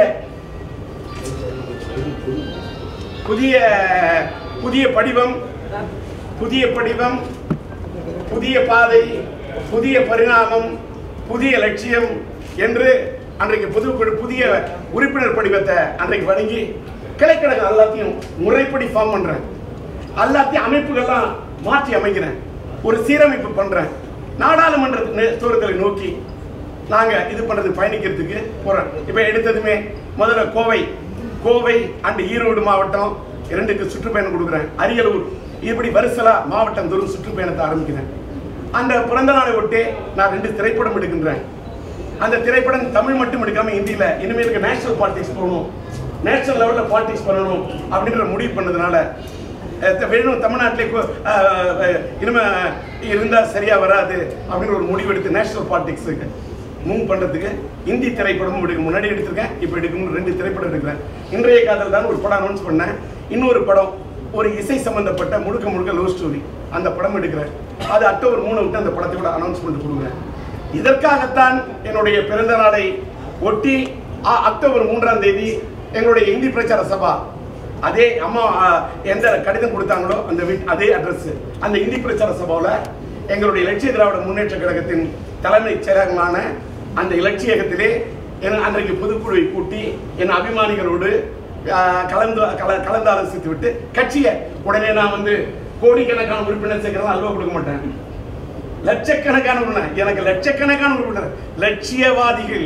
புதிய புதிய படிவம் புதிய படிவம் புதிய பாதை புதிய பரிணாமம் புதிய லட்சியம் என்று அன்றைக்கு புது புதிய உறுப்பினர் படிவத்தை அன்றைக்கு வழங்கி கிளைக்கழகம் எல்லாத்தையும் முறைப்படி ஃபார்ம் பண்றேன் எல்லாத்தையும் அமைப்புகள்லாம் மாற்றி அமைக்கிறேன் ஒரு சீரமைப்பு பண்றேன் நாடாளுமன்ற தூரத்தை நோக்கி நாங்க இது பண்றது பயணிக்கிறதுக்கு போறோம் இப்ப எடுத்ததுமே முதல்ல கோவை கோவை அண்ட் ஈரோடு மாவட்டம் இரண்டுக்கு சுற்றுப்பயணம் கொடுக்குறேன் அரியலூர் இப்படி வரிசலா மாவட்டம் தோறும் சுற்றுப்பயணத்தை ஆரம்பிக்கிறேன் அந்த பிறந்த நாளை ஒட்டி நான் ரெண்டு திரைப்படம் எடுக்கின்றேன் அந்த திரைப்படம் தமிழ் மட்டும் எடுக்காம ஹிந்தியில இனிமேலுக்கு நேஷனல் பாலிடிக்ஸ் போகணும் நேஷனல் லெவல்ல பாலிடிக்ஸ் பண்ணணும் அப்படின்ற முடிவு பண்ணதுனால அஹ் வேணும் தமிழ்நாட்டிலே கு- அஹ் அஹ் இனிமே இருந்தா சரியா வராது அப்படின்னு ஒரு முடிவு எடுத்து நேஷனல் பாலிடிக்ஸுக்கு மூவ் பண்றதுக்கு இந்தி திரைப்படமும் எடுக்க முன்னாடி எடுத்திருக்கேன் இப்போ எடுக்கணும் ரெண்டு திரைப்படம் எடுக்கிறேன் இன்றைய காதல் தான் ஒரு படம் அனௌன்ஸ் பண்ணேன் இன்னொரு படம் ஒரு இசை சம்பந்தப்பட்ட முழுக்க முழுக்க லவ் ஸ்டோரி அந்த படம் எடுக்கிறேன் அது அக்டோபர் மூணு விட்டு அந்த படத்தோட அனௌன்ஸ்மெண்ட் கொடுக்குறேன் இதற்காகத்தான் என்னுடைய பிறந்த நாளை ஒட்டி அ- அக்டோபர் மூன்றாம் தேதி எங்களுடைய இந்தி பிரச்சார சபா அதே அம்மா அ, எந்த கடிதம் கொடுத்தாங்களோ அந்த வீட் அதே அட்ரஸ் அந்த இந்தி பிரச்சார சபாவில் எங்களுடைய இலட்சிய திராவிட முன்னேற்ற கழகத்தின் தலைமைச் செயலகமான அந்த இலட்சியகத்திலே என் அன்றைக்கு பொதுக்குழுவை கூட்டி என் அபிமானிகளோடு அ, கலந்து கல கலந்து ஆலோசித்து விட்டு கட்சியை உடனே நான் வந்து கோடிக்கணக்கான உறுப்பினர் சேர்க்கிறதா அல்வா கொடுக்க மாட்டேன் லட்சக்கணக்கான உறுப்பினர் எனக்கு லட்சக்கணக்கான உறுப்பினர் லட்சியவாதிகள்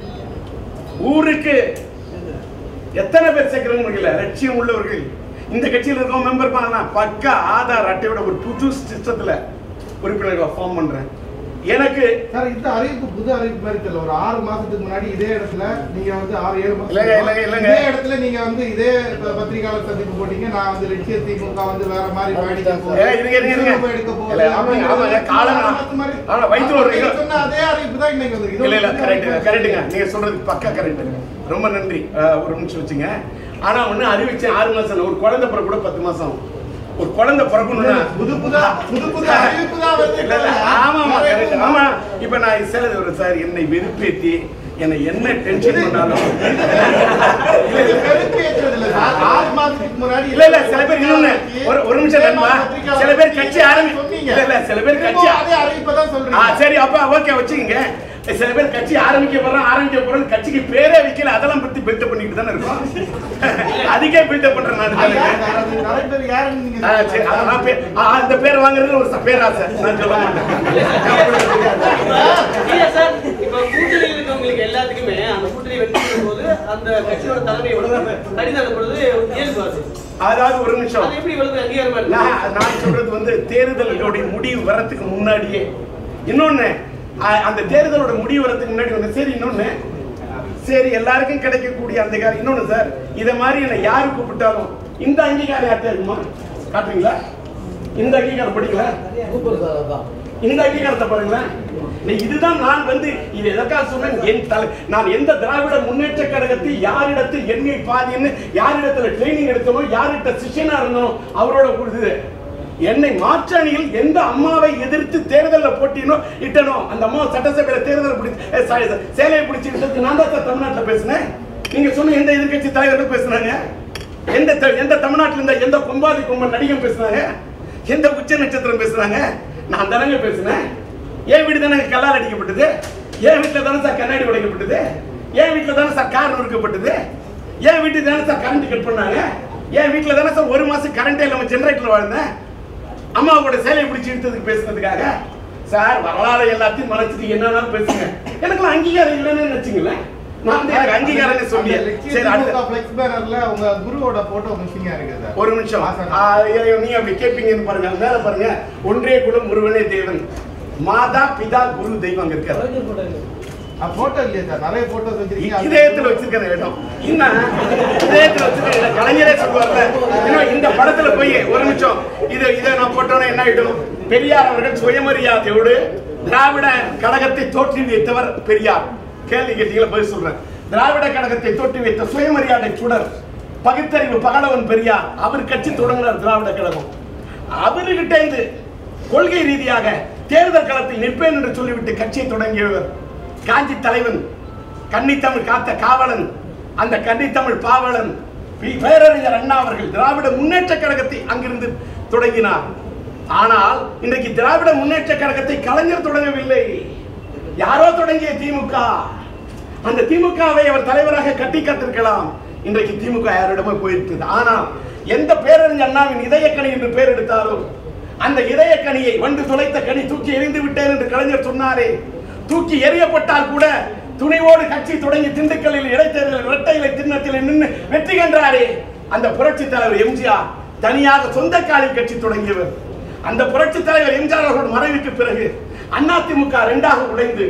ஊருக்கு எத்தனை பேர் சேர்க்கிறவங்க இல்ல லட்சியம் உள்ளவர்கள் இந்த கட்சியில் இருக்கவங்க மெம்பர் பண்ணா பக்கா ஆதார் அட்டையோட ஒரு புது சிஸ்டத்துல உறுப்பினர்களை ஃபார்ம் பண்றேன் எனக்கு சார் இந்த அறிவிப்பு புது அறிவிப்பு மாதிரி தெரியல ஒரு ஆறு மாசத்துக்கு முன்னாடி இதே இடத்துல நீங்க வந்து ஆறு ஏழு மாசம் இல்லைங்க, இல்லைங்க, இல்லைங்க. இதே இடத்துல நீங்க வந்து இதே ப- பத்திரிகையாளர் சந்திப்பு போட்டீங்க நான் வந்து லட்சிய திமுக வந்து வேற மாதிரி பயணிக்க போறேன். ஏய், இருங்க, இருங்க, இருங்க. திரும்ப எடுக்க போறேன். இல்ல, ஆமாங்க, ஆமாங்க, காலம் ஆறு மாசம் மாதிரி. ஆனா, வயித்துல ஒரு நீங்க இது- சொன்ன அதே அறிவிப்பு தான் இன்னைக்கு வந்து இல்ல இல்ல கரெக்ட் கரெக்டுங்க நீங்க சொல்றது பக்கா கரெக்ட் ரொம்ப நன்றி அஹ், ஒரு நிமிஷம் வச்சுங்க ஆனா ஒண்ணு அறிவிச்சேன் ஆறு மாசம் இல்ல, ஒரு குழந்தை பிறகு கூட பத்து மாசம் ஆகும். ஒரு குழந்தை பிறக்கணும்னா புது புதா புது புது அறிவிப்பு தான் வருது இல்ல, இல்ல, ஆமா ஆமா correct. ஆமா இப்ப நான் சில ஒரு சார் என்னை வெறுப்பேத்தி என்னை என்ன டென்ஷன் பண்ணாலும் இது வெறுப்பு ஏற்றுறது இல்ல சார். ஆறு மாசத்துக்கு முன்னாடி இல்ல இல்ல சில பேர் இன்னொன்னு ஒரு ஒரு நிமிஷம் நண்பா சில பேர் கட்சி ஆரம்பி சொன்னீங்க. இல்ல இல்ல சில பேர் கட்சி திரும்ப அதே அறிவிப்பை தான் ஆ சொல்றீங்க சரி அப்ப ஓகே வச்சுக்கங்க சில பேர் கட்சி ஆரம்பிக்க போறோம் ஆரம்பிக்க போறோம் கட்சிக்கு பேரே வைக்கல அதெல்லாம் பத்தி பில்டப் பண்ணிட்டு தானே இருக்கோம் அதுக்கே பில்டப் பண்ற நாடு அது யார் தானே சார்? அது நிறைய பேர் யாருன்னு நீங்க ஆ, சரி, அதான் நான் பே- ஆ, அந்த பேர் வாங்குறது ஒரு ச- பேராசை நான் சொல்ல மாட்டேன் இல்ல சார் இப்ப கூட்டணியில் இருக்கவங்களுக்கு எல்லாத்துக்குமே அந்த கூட்டணி வெற்றி பெறும் போது அந்த கட்சியோட தலைமை வந்து கடிதம் அனுப்புறது இயல்பு அது அதாவது ஒரு நிமிஷம் அது எப்படி இவ்வளவு அங்கீகாரமா நான் இருக்கு நான் சொல்றது வந்து தேர்தலுடைய முடிவு வரதுக்கு முன்னாடியே இன்னொன்னு அ- அந்த தேர்தலோட முடிவு வரதுக்கு முன்னாடி வந்து சரி இன்னொன்னு சரி எல்லாருக்கும் கிடைக்கக்கூடிய அந்த காரம் இன்னொன்னு சார் இத மாதிரி என்ன யாரு கூப்பிட்டாலும் இந்த அங்கீகாரம் யார்கிட்ட இருக்குமா காட்டுறீங்களா இந்த அங்கீகாரம் படிக்கல இந்த அங்கீகாரத்தை பாருங்களேன் நீ இதுதான் நான் வந்து இது எதற்காக சொன்னேன் என் தலை நான் எந்த திராவிட முன்னேற்ற கழகத்தில் யாரிடத்தில் எண்ணெய் பாதின்னு யாரிடத்துல ட்ரைனிங் எடுத்தனோ யார்கிட்ட சிஷியனா இருந்தனோ அவரோட கொடுத்தது என்னை மாற்று அணியில் எந்த அம்மாவை எதிர்த்து தேர்தலில் போட்டினோ இட்டனோ அந்த அம்மா சட்டசபையில தேர்தல் பிடிச்சி சேலையை பிடிச்சி விட்டது நான் தான் சார் தமிழ்நாட்டில் பேசினேன் நீங்க சொன்ன எந்த எதிர்க்கட்சி தலைவர்கள் பேசுனாங்க எந்த த- எந்த தமிழ்நாட்டில் இருந்த எந்த கொம்பாதி கொம்பன் நடிகன் பேசுனாங்க எந்த உச்ச நட்சத்திரம் பேசுனாங்க நான் தானங்க பேசினேன் என் வீடு தானே கல்லால் அடிக்கப்பட்டது என் வீட்டில் தானே சார் கண்ணாடி உடைக்கப்பட்டது என் வீட்டில் தானே சார் கார் நொறுக்கப்பட்டது என் வீட்டுக்கு தானே சார் கரண்ட் கட் பண்ணாங்க என் வீட்டில் தானே சார் ஒரு மாசம் கரண்டே இல்லாம ஜெனரேட்டர் வாழ்ந்தேன் அம்மாவோட சேலையை பிடிச்சி இழுத்ததுக்கு பேசுனதுக்காக சார் வரலாறு எல்லாத்தையும் மறைச்சிட்டு என்னன்னாலும் பேசுங்க எனக்குலாம் அங்கீகாரம் இல்லைன்னு நினைச்சுங்களேன் நான் வந்து எனக்கு அங்கீகாரம்னு சொல்லி சரி அடுத்த ஃபிளெக்ஸ் பேனர்ல உங்க குருவோட போட்டோ மிஸ்ஸிங்கா இருக்கு சார் ஒரு நிமிஷம் ஆசனம். ஆ, ஐயோ, நீங்க அப்படி கேட்பீங்கன்னு பாருங்க அது மேல பாருங்க ஒன்றே குலம் ஒருவனே தேவன் மாதா பிதா குரு தெய்வம் அங்க இருக்காரு போட்டோ இல்லையா சார் நிறைய போட்டோஸ் வச்சிருக்கீங்க அது- இதயத்துல வச்சிருக்கிற இடம் இன்னும் இதயத்துல வச்சிருக்கிற இடம் கலைஞரே சொல்லுவார்ல இன்னும் இந்த படத்துல போய் ஒரு நிமிஷம் இதை இதை நான் போட்டோன்னா என்ன ஆயிடும் பெரியார் அவர்கள் சுயமரியாதையோடு திராவிட கழகத்தை தோற்றி வைத்தவர் பெரியார் கேள்வி கேட்டீங்களா பதில் சொல்றேன் திராவிட கழகத்தை தோற்றி வைத்த சுயமரியாதை சுடர் பகுத்தறிவு பகலவன் பெரியார் அவர் கட்சி தொடங்கினார் திராவிட கழகம் அவர்கிட்ட இருந்து கொள்கை ரீதியாக தேர்தல் களத்தில் நிற்பேன் என்று சொல்லிவிட்டு கட்சியை தொடங்கியவர் காஞ்சி தலைவன் கன்னித்தமிழ் காத்த காவலன் அந்த கன்னித்தமிழ் பாவலன் பி- பேரறிஞர் அண்ணா அவர்கள் திராவிட முன்னேற்ற கழகத்தை அங்கிருந்து தொடங்கினார் ஆனால் இன்றைக்கு திராவிட முன்னேற்ற கழகத்தை கலைஞர் தொடங்கவில்லை யாரோ தொடங்கிய திமுக அந்த திமுகவை அவர் தலைவராக கட்டி காத்திருக்கலாம் இன்றைக்கு திமுக யாரிடமோ போயிருக்கிறது ஆனால் எந்த பேரறிஞர் அண்ணாவின் இதயக்கணி என்று பெயர் எடுத்தாரோ அந்த இதயக்கனியை வண்டு துளைத்த கனி தூக்கி எறிந்து விட்டேன் என்று கலைஞர் சொன்னாரே தூக்கி எறியப்பட்டால் கூட துணிவோடு கட்சி தொடங்கி திண்டுக்கல்லில் இடைத்தேர்தல் இரட்டையிலை திண்ணத்தில் நின்று வெற்றி கண்டாரே அந்த புரட்சி தலைவர் எம்ஜிஆர் தனியாக சொந்த காலில் கட்சி தொடங்கியவர் அந்த புரட்சி தலைவர் எம்ஜிஆர் அவர்கள் மறைவுக்கு பிறகு அதிமுக இரண்டாக உடைந்து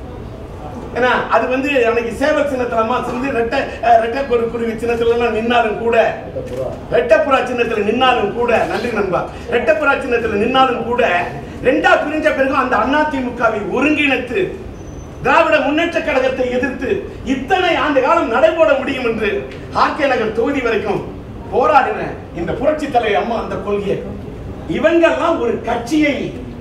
ஏன்னா அது வந்து அன்னைக்கு சேவல் சின்னத்துல அம்மா சிந்து ரெட்டை அஹ், ரெட்டை குரு குருவி சின்னத்துல எல்லாம் நின்னாலும் கூட ரெட்டப்புறா சின்னத்துல நின்னாலும் கூட நன்றி நண்பா ரெட்டப்புறா சின்னத்துல நின்னாலும் கூட ரெண்டா பிரிஞ்ச பிறகு அந்த அதிமுகவை ஒருங்கிணைத்து திராவிட முன்னேற்ற கழகத்தை எதிர்த்து இத்தனை ஆண்டு காலம் நடைபோட முடியும் என்று ஆர்கே நகர் தொகுதி வரைக்கும் போராடின இந்த புரட்சி தலைவர் அம்மா அந்த கொள்கையை இவங்கெல்லாம் ஒரு கட்சியை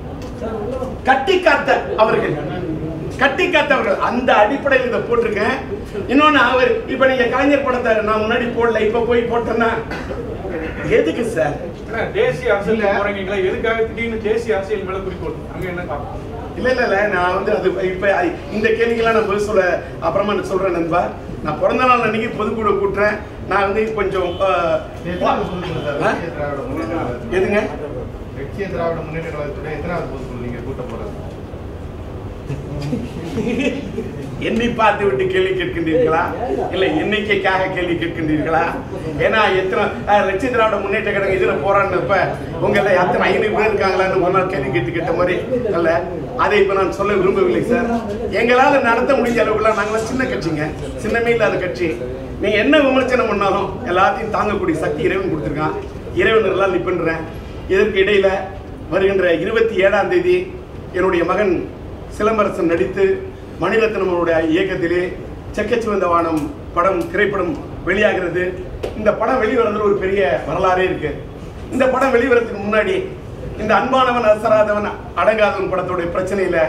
கட்டி காத்த அவர்கள் கட்டி காத்தவர்கள் அந்த அடிப்படையில் இதை போட்டிருக்கேன் இன்னொன்னு அவர் இப்ப நீங்க கலைஞர் படத்தை நான் முன்னாடி போடல இப்ப போய் போட்டேன்னா எதுக்கு சார் என்ன, தேசிய அரசியல் இல்ல. போறீங்களா எதுக்காக திடீர்னு தேசிய அரசியல் மேல குறிக்கோள் அங்க என்ன காரணம் இல்ல இல்ல இல்ல நான் வந்து அது இப்ப இந்த கேள்விக்கெல்லாம் நான் பதில் சொல்ல அப்புறமா நான் சொல்றேன் நண்பா நான் பிறந்த நாள் அன்னைக்கு பொதுக்குழு கூட்டுறேன் நான் வந்து கொஞ்சம் அஹ், எத்தனாவது பொதுக்குழு சார் ஆ? லட்சிய திராவிட முன்னேற்ற கழகத்துடைய- எதுங்க லட்சிய திராவிட முன்னேற்ற கழகத்துடைய எத்தனாவது பொதுக்குழு நீங்க கூட்ட போறது என்னை பார்த்து விட்டு கேள்வி கேட்கின்றீர்களா இல்ல எண்ணிக்கைக்காக கேள்வி கேட்கின்றீர்களா ஏன்னா எத்தனை அஹ், லட்சிய திராவிட முன்னேற்ற கழகம் இதுல போறான்னப்ப உங்கள எத்தனை ஐநூறு பேர் இருக்காங்களான்னு ஒரு நாள் கேள்வி கேட்டு கேட்ட மாதிரி அல்ல அதை இப்ப நான் சொல்ல விரும்பவில்லை சார் எங்களால நடத்த முடிஞ்ச அளவுக்குலாம் நாங்களாம் சின்ன கட்சிங்க சின்னமே இல்லாத கட்சி நீங்க என்ன விமர்சனம் பண்ணாலும் எல்லாத்தையும் தாங்கக்கூடிய சக்தி இறைவன் கொடுத்துருக்கான் இறைவன் எல்லாம் நிப்பன்றேன் இதற்கு இடையில வருகின்ற இருபத்தி ஏழாம் தேதி என்னுடைய மகன் சிலம்பரசன் நடித்து மணிரத்னம் அவருடைய இயக்கத்திலே செக்கச்சிவந்த வானம் படம் திரைப்படம் வெளியாகிறது இந்த படம் வெளிவரதுல ஒரு பெரிய வரலாறே இருக்கு இந்த படம் வெளிவரதுக்கு முன்னாடி இந்த அன்பானவன் அசராதவன் அடங்காதவன் படத்துடைய பிரச்சனையில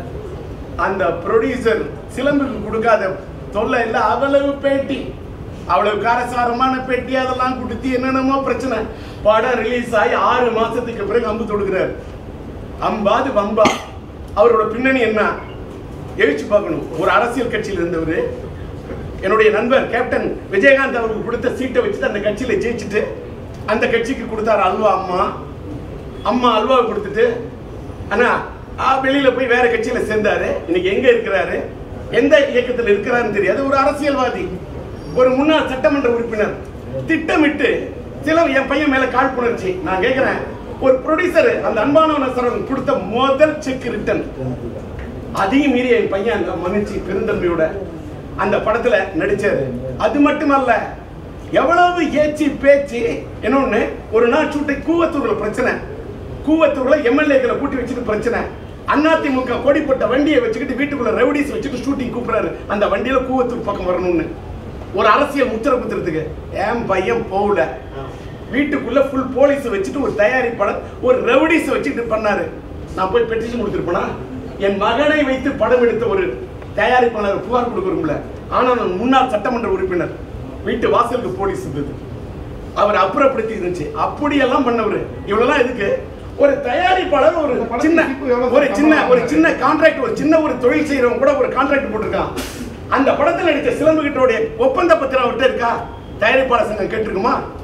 அந்த ப்ரொடியூசர் சிலம்புக்கு கொடுக்காத தொல்லை இல்ல அவ்வளவு பேட்டி அவ்வளவு காரசாரமான பேட்டி அதெல்லாம் கொடுத்து என்னென்னமோ பிரச்சனை படம் ரிலீஸ் ஆகி ஆறு மாசத்துக்கு பிறகு அம்பு தொடுக்கிறார் அம்பாது வம்பா அவரோட பின்னணி என்ன எழுச்சி பார்க்கணும் ஒரு அரசியல் கட்சியில் இருந்தவர் என்னுடைய நண்பர் கேப்டன் விஜயகாந்த் அவருக்கு கொடுத்த சீட்டை வச்சுட்டு அந்த கட்சியில ஜெயிச்சுட்டு அந்த கட்சிக்கு கொடுத்தாரு அல்வா அம்மா அம்மா அல்வாவை கொடுத்துட்டு அண்ணா ஆ, வெளியில போய் வேற கட்சியில சேர்ந்தாரு இன்னைக்கு எங்க இருக்கிறாரு எந்த இயக்கத்தில் இருக்கிறாருன்னு தெரியாது ஒரு அரசியல்வாதி ஒரு முன்னாள் சட்டமன்ற உறுப்பினர் திட்டமிட்டு சில என் பையன் மேல காழ்ப்புணர்ச்சி நான் கேட்கிறேன் ஒரு ப்ரொடியூசர் அந்த அன்பானவன் சரவன் கொடுத்த முதல் செக் ரிட்டன் அதையும் மீறி என் பையன் அந்த மன்னிச்சு பெருந்தன்மையோட அந்த படத்துல நடிச்சாரு அது மட்டுமல்ல எவ்வளவு ஏச்சி பேச்சு இன்னொன்னு ஒரு நாள் சூட்டை கூவத்தூர்ல பிரச்சனை கூவத்தூர்ல எம்எல்ஏக்களை கூட்டி வச்சுட்டு பிரச்சனை அதிமுக கொடிப்பட்ட வண்டியை வச்சுக்கிட்டு வீட்டுக்குள்ள ரெவடிஸ் வச்சுட்டு ஷூட்டிங் கூப்பிடுறாரு அந்த வண்டியில கூவத்தூர் பக்கம் வரணும்னு ஒரு அரசியல் முத்திர குத்துறதுக்கு என் பையன் போகல வீட்டுக்குள்ள ஃபுல் போலீஸ் வச்சுட்டு ஒரு தயாரிப்பாளர் ஒரு ரெவடிஸ் வச்சுட்டு பண்ணாரு நான் போய் பெட்டிஷன் கொடுத்துருப்பேனா என் மகனை வைத்து படம் எடுத்த ஒரு தயாரிப்பாளர் புகார் கொடுக்குறோம்ல ஆனா நான் முன்னாள் சட்டமன்ற உறுப்பினர் வீட்டு வாசலுக்கு போலீஸ் இருந்தது அவர் அப்புறப்படுத்தி இருந்துச்சு அப்படியெல்லாம் பண்ணவர் இவ்வளவுலாம் எதுக்கு ஒரு தயாரிப்பாளர் ஒரு இந்த படத்துக்கு சின்ன இப்போ எவ்வளவு ஒரு சின்ன சம்பளம் ஒரு வாங்குறாரு? சின்ன கான்ட்ராக்ட் ஒரு சின்ன ஒரு தொழில் செய்யறவங்க கூட ஒரு கான்ட்ராக்ட் போட்டிருக்கான் அந்த படத்துல நடித்த சிலம்பு கிட்டோடைய ஒப்பந்த பத்திரம் அவர்கிட்ட இருக்கா தயாரிப்பாளர் சங்கம் கேட்டிருக்குமா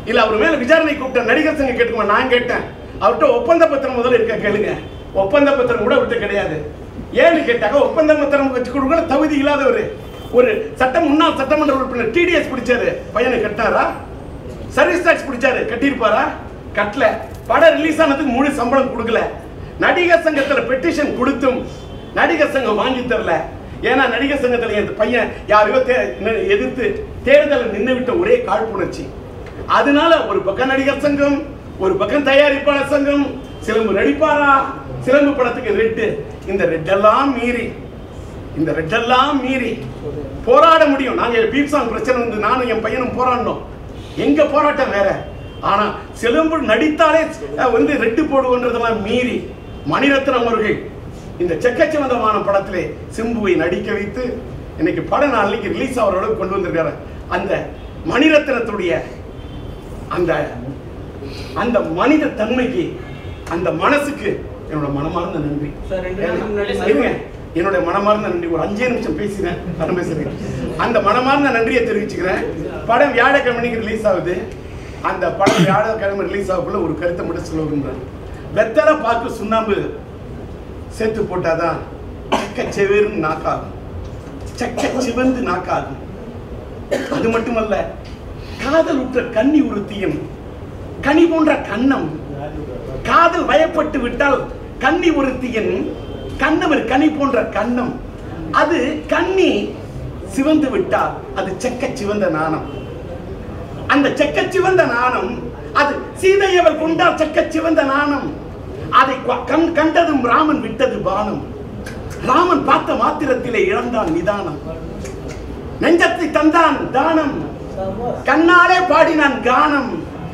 இல்ல அவர் மேல விசாரணை கூப்பிட்ட நடிகர் சங்கம் கேட்டுக்குமா நான் கேட்டேன் அவர்கிட்ட ஒப்பந்த பத்திரம் முதல்ல இருக்க கேளுங்க ஒப்பந்த பத்திரம் கூட அவர்கிட்ட கிடையாது ஏன்னு கேட்டாக்க ஒப்பந்த பத்திரம் வச்சு கொடுக்க தகுதி இல்லாதவர் ஒரு சட்டம் முன்னாள் சட்டமன்ற உறுப்பினர் டிடிஎஸ் பிடிச்சாரு பையனை கட்டினாரா சர்வீஸ் டாக்ஸ் பிடிச்சாரு கட்டியிருப்பாரா கட்டல படம் ரிலீஸ் ஆனதுக்கு முழு சம்பளம் கொடுக்கல நடிகர் சங்கத்துல பெட்டிஷன் கொடுத்தும் நடிகர் சங்கம் வாங்கி தரல ஏன்னா நடிகர் சங்கத்துல என் பையன் யாரையோ தே- நி- எதிர்த்து தேர்தலில் நின்று விட்ட ஒரே காழ்ப்புணர்ச்சி அதனால ஒரு பக்கம் நடிகர் சங்கம் ஒரு பக்கம் தயாரிப்பாளர் சங்கம் சிலம்பு நடிப்பாரா சிலம்பு படத்துக்கு ரெட்டு இந்த ரெட்டெல்லாம் மீறி இந்த ரெட்டெல்லாம் மீறி போராட முடியும் நாங்க பீப்சாங் பிரச்சனை வந்து நானும் என் பையனும் போராடினோம் எங்க போராட்டம் வேற ஆனா சிலம்பு நடித்தாலே அஹ், வந்து ரெட்டு போடுவோன்றதெல்லாம் மீறி மணிரத்னம் அவர்கள் இந்த செக்கச்சிவந்தமான படத்திலே சிம்புவை நடிக்க வைத்து இன்னைக்கு பட நாளைக்கு ரிலீஸ் ஆகிற அளவுக்கு கொண்டு வந்திருக்காரு அந்த மணிரத்னத்துடைய அந்த அந்த மனித தன்மைக்கு அந்த மனசுக்கு என்னோட மனமார்ந்த நன்றி சார், ரெண்டு நாளைக்கு முன்னாடி சார் இருங்க. என்னோட மனமார்ந்த நன்றி ஒரு அஞ்சே நிமிஷம் பேசினேன் நான் பேசுறேன் அந்த மனமார்ந்த நன்றியை தெரிவிச்சுக்கிறேன் படம் வியாழக்கிழமைக்கு ரிலீஸ் ஆகுது அந்த படம் வியாழக்கிழமை ரிலீஸ் ஆகக்குள்ள ஒரு கருத்தை மட்டும் சொல்ல விரும்புறேன் வெத்தலை பாக்கு சுண்ணாம்பு சேர்த்து போட்டாதான் செக்க செவேர்னு நாக்காகும் செக்க சிவந்து நாக்காகும் அது மட்டுமல்ல காதல் உற்ற கன்னி உறுத்தியும் கனி போன்ற கண்ணம் காதல் வயப்பட்டு விட்டால் கன்னி ஒருத்தியின் கண்ணவர் கனி போன்ற கண்ணம் அது கன்னி சிவந்து விட்டால் அது செக்க சிவந்த நாணம் அந்த செக்க சிவந்த நாணம் அது சீதையவள் கொண்டால் செக்க சிவந்த நாணம் அதை கொ- கண் கண்டதும் ராமன் விட்டது பானம் ராமன் பார்த்த மாத்திரத்திலே இழந்தான் நிதானம் நெஞ்சத்தை தந்தான் தானம் கண்ணாலே பாடினான் கானம்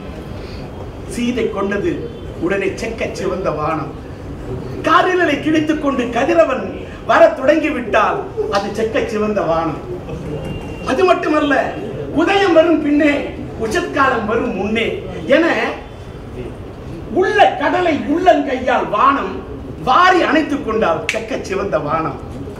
சீதை கொண்டது உடனே செக்க சிவந்த வானம் காரிலலை கிழித்துக் கொண்டு கதிரவன் வர தொடங்கி விட்டால் அது செக்க சிவந்த வானம் அது மட்டுமல்ல உதயம் வரும் பின்னே உச்சத்காலம் வரும் முன்னே என உள்ள கடலை உள்ளங்கையால் வானம் வாரி அணைத்துக் கொண்டால் செக்க சிவந்த வானம்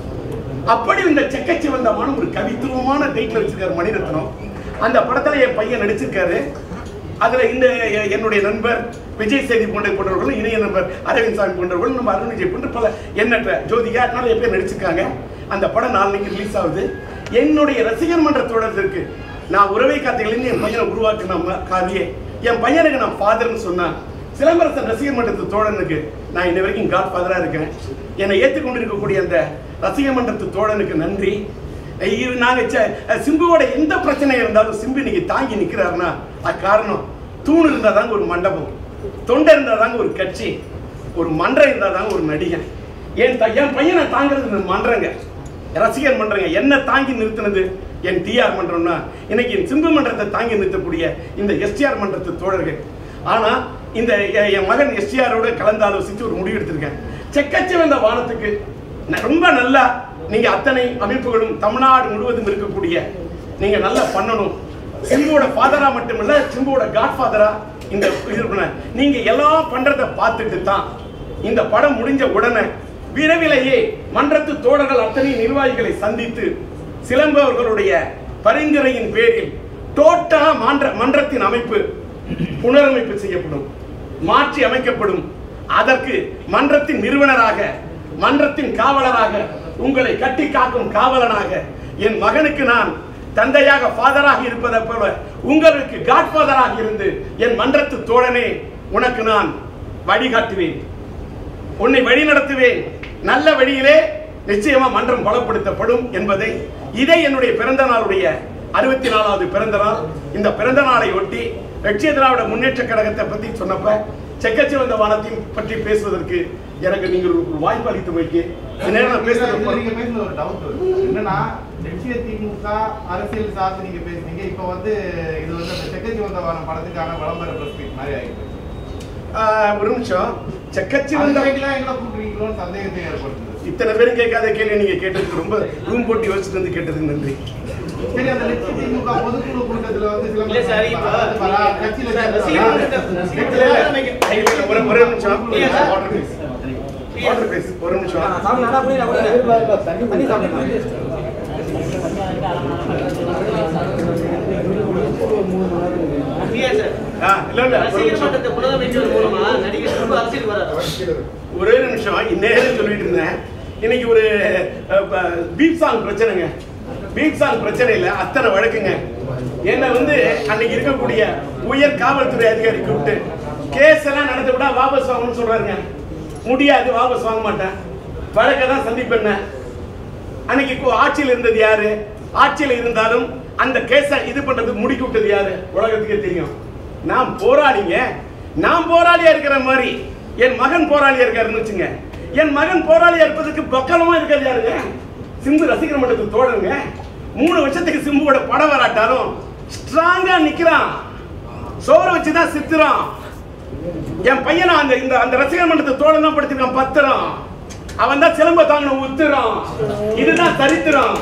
அப்படி இந்த செக்க சிவந்த வானம் ஒரு கவித்துவமான டைட்டில் வச்சிருக்காரு மணிரத்னம் அந்த படத்துல என் பையன் நடிச்சிருக்காரு அதுல இந்த எ- என்னுடைய நண்பர் விஜய் சேதி போன்ற போன்றவர்களும் இணைய நண்பர் அரவிந்த் சாமி போன்றவர்களும் நம்ம அருண் விஜய் போன்ற பல எண்ணற்ற ஜோதிகா நிறைய பேர் நடிச்சிருக்காங்க அந்த படம் நாளைக்கு ரிலீஸ் ஆகுது என்னுடைய ரசிகர் மன்ற தொடர்ந்திருக்கு நான் உறவை காத்தையிலேருந்து என் பையனை உருவாக்கின ம- காவியே என் பையனுக்கு நான் ஃபாதர்னு சொன்னேன் சிலம்பரசன் ரசிகர் மன்றத்து தோழனுக்கு நான் இன்ன வரைக்கும் காட் ஃபாதரா இருக்கேன் என்னை ஏற்றுக்கொண்டு இருக்கக்கூடிய அந்த ரசிகர் மன்றத்து தோழனுக்கு நன்றி இது நாங்க ச- சிம்புவோட எந்த பிரச்சனை இருந்தாலும் சிம்பு இன்னைக்கு தாங்கி நிக்கிறாருன்னா அது காரணம் தூண் இருந்தா தாங்க ஒரு மண்டபம் தொண்டை இருந்தா தாங்க ஒரு கட்சி ஒரு மன்றம் இருந்தா தாங்க ஒரு நடிகன் என் த- என் பையனை தாங்கிறது இந்த மன்றங்க ரசிகர் மன்றங்க என்ன தாங்கி நிறுத்தினது என் டிஆர் மன்றம்னா இன்னைக்கு என் சிம்பு மன்றத்தை தாங்கி நிறுத்தக்கூடிய இந்த எஸ்டிஆர் மன்றத்து தோழர்கள் ஆனா இந்த எ- என் மகன் எஸ்டிஆரோட கலந்து ஆலோசித்து ஒரு முடிவு எடுத்திருக்கேன் செக்கச்சிவந்த வானத்துக்கு ந- ரொம்ப நல்லா நீங்க அத்தனை அமைப்புகளும் தமிழ்நாடு முழுவதும் இருக்கக்கூடிய நீங்க நல்லா பண்ணணும் சிம்புவோட ஃபாதரா மட்டுமில்ல சிம்புவோட காட் ஃபாதரா இந்த இது பண்ண- நீங்க எல்லாம் பண்றத பார்த்துட்டு தான் இந்த படம் முடிஞ்ச உடனே விரைவிலேயே மன்றத்து தோழர்கள் அத்தனை நிர்வாகிகளை சந்தித்து சிலம்பு அவர்களுடைய பரிந்துரையின் பேரில் டோட்டலா மன்ற மன்றத்தின் அமைப்பு புனரமைப்பு செய்யப்படும் மாற்றி அமைக்கப்படும் அதற்கு மன்றத்தின் நிறுவனராக மன்றத்தின் காவலராக உங்களை கட்டி காக்கும் காவலனாக என் மகனுக்கு நான் தந்தையாக ஃபாதராக இருப்பதை போல உங்களுக்கு காட்ஃபாதராக இருந்து என் மன்றத்து தோழனே உனக்கு நான் வழிகாட்டுவேன் உன்னை வழி நடத்துவேன் நல்ல வழியிலே நிச்சயமா மன்றம் பலப்படுத்தப்படும் என்பதை இதை என்னுடைய பிறந்த நாளுடைய அறுபத்தி நாலாவது பிறந்த நாள் இந்த பிறந்த நாளை ஒட்டி லட்சிய திராவிட முன்னேற்ற கழகத்தை பத்தி சொன்னப்ப செக்கச்சிவந்த வானத்தையும் பற்றி பேசுவதற்கு எனக்கு நீங்கள் ஒரு வாய்ப்பு அளித்து வைக்க நேரம் நான் இதுல பேசுறது நீங்க பேசுன ஒரு டவுட் என்னன்னா லட்சிய திமுக அரசியல் சார்ந்து நீங்க பேசுனீங்க இப்போ வந்து இது வந்து அந்த செக்கச்சி வந்தவான படத்துக்கான விளம்பர பிரஸ் மீட் மாதிரி ஆயிடுச்சு ஆஹ், ஒரு நிமிஷம் செக்கச்சிவந்த அந்த எங்களை கூப்பிடுறீங்களோன்னு சந்தேகத்தை ஏற்படுத்துது இத்தனை பேரும் கேட்காத கேள்வி நீங்க கேட்டதுக்கு ரொம்ப ரூம் போட்டு யோசிச்சுட்டு வந்து கேட்டதுக்கு நன்றி சரி அந்த லட்சிய திமுக பொதுக்குழு கூட்டத்துல வந்து சில இல்ல சார், இப்ப கட்சியில சார், ரசிகர் மன்றத்தை- ரசிகர் இல்ல, இல்ல. மன்றத்தை- இல்ல, இல்ல, ஒரு ஒரு நிமிஷம் இல்ல, sir. Order please. Order please. ஒரு நிமிஷம் சாமி நடா போய் தண்ணி சாப்பிடுங்க இல்லையா சார் ஆ, இல்ல இல்ல ஒரு ரசிகர் நிமிஷம். மன்றத்தை புனரமைக்கிறது மூலமா நடிகர் திரும்ப அரசியல் வராது ஒரே நிமிஷம் இந்நேரம் சொல்லிட்டு இருந்தேன் இன்னைக்கு ஒரு பீப் சாங் பிரச்சனைங்க பீப் சாங் பிரச்சனை இல்ல அத்தனை வழக்குங்க என்ன வந்து அன்னைக்கு இருக்கக்கூடிய உயர் காவல்துறை அதிகாரி கூப்பிட்டு கேஸ் எல்லாம் நடத்த விட வாபஸ் வாங்கணும்னு சொல்றாருங்க முடியாது வாபஸ் வாங்க மாட்டேன் வழக்கை தான் சந்திப்பேன் அன்னைக்கு கு- ஆட்சியில் இருந்தது யாரு ஆட்சியில் இருந்தாலும் அந்த கேஸை இது பண்றது முடிக்கி விட்டது யாரு உலகத்துக்கே தெரியும் நான் போராளிங்க நான் போராளியா இருக்கிற மாதிரி என் மகன் போராளியா இருக்காருன்னு வச்சுங்க என் மகன் போராளியா இருப்பதற்கு பக்கலமா இருக்கிறது யாருங்க சிம்பு ரசிகர் மன்றத்து தோழருங்க மூணு வருஷத்துக்கு சிம்புவோட படம் வராட்டாலும் ஸ்ட்ராங்கா நிக்கிறான் சோறு வச்சுதான் சித்துறான் என் பையனை அந்த இந்த அந்த ரசிகர் மன்றத்தை தோழன் தான் படுத்திருக்கான் பத்திரம் அவன் தான் சிலம்ப தாங்க உத்துறான் இதுதான் சரித்திரம்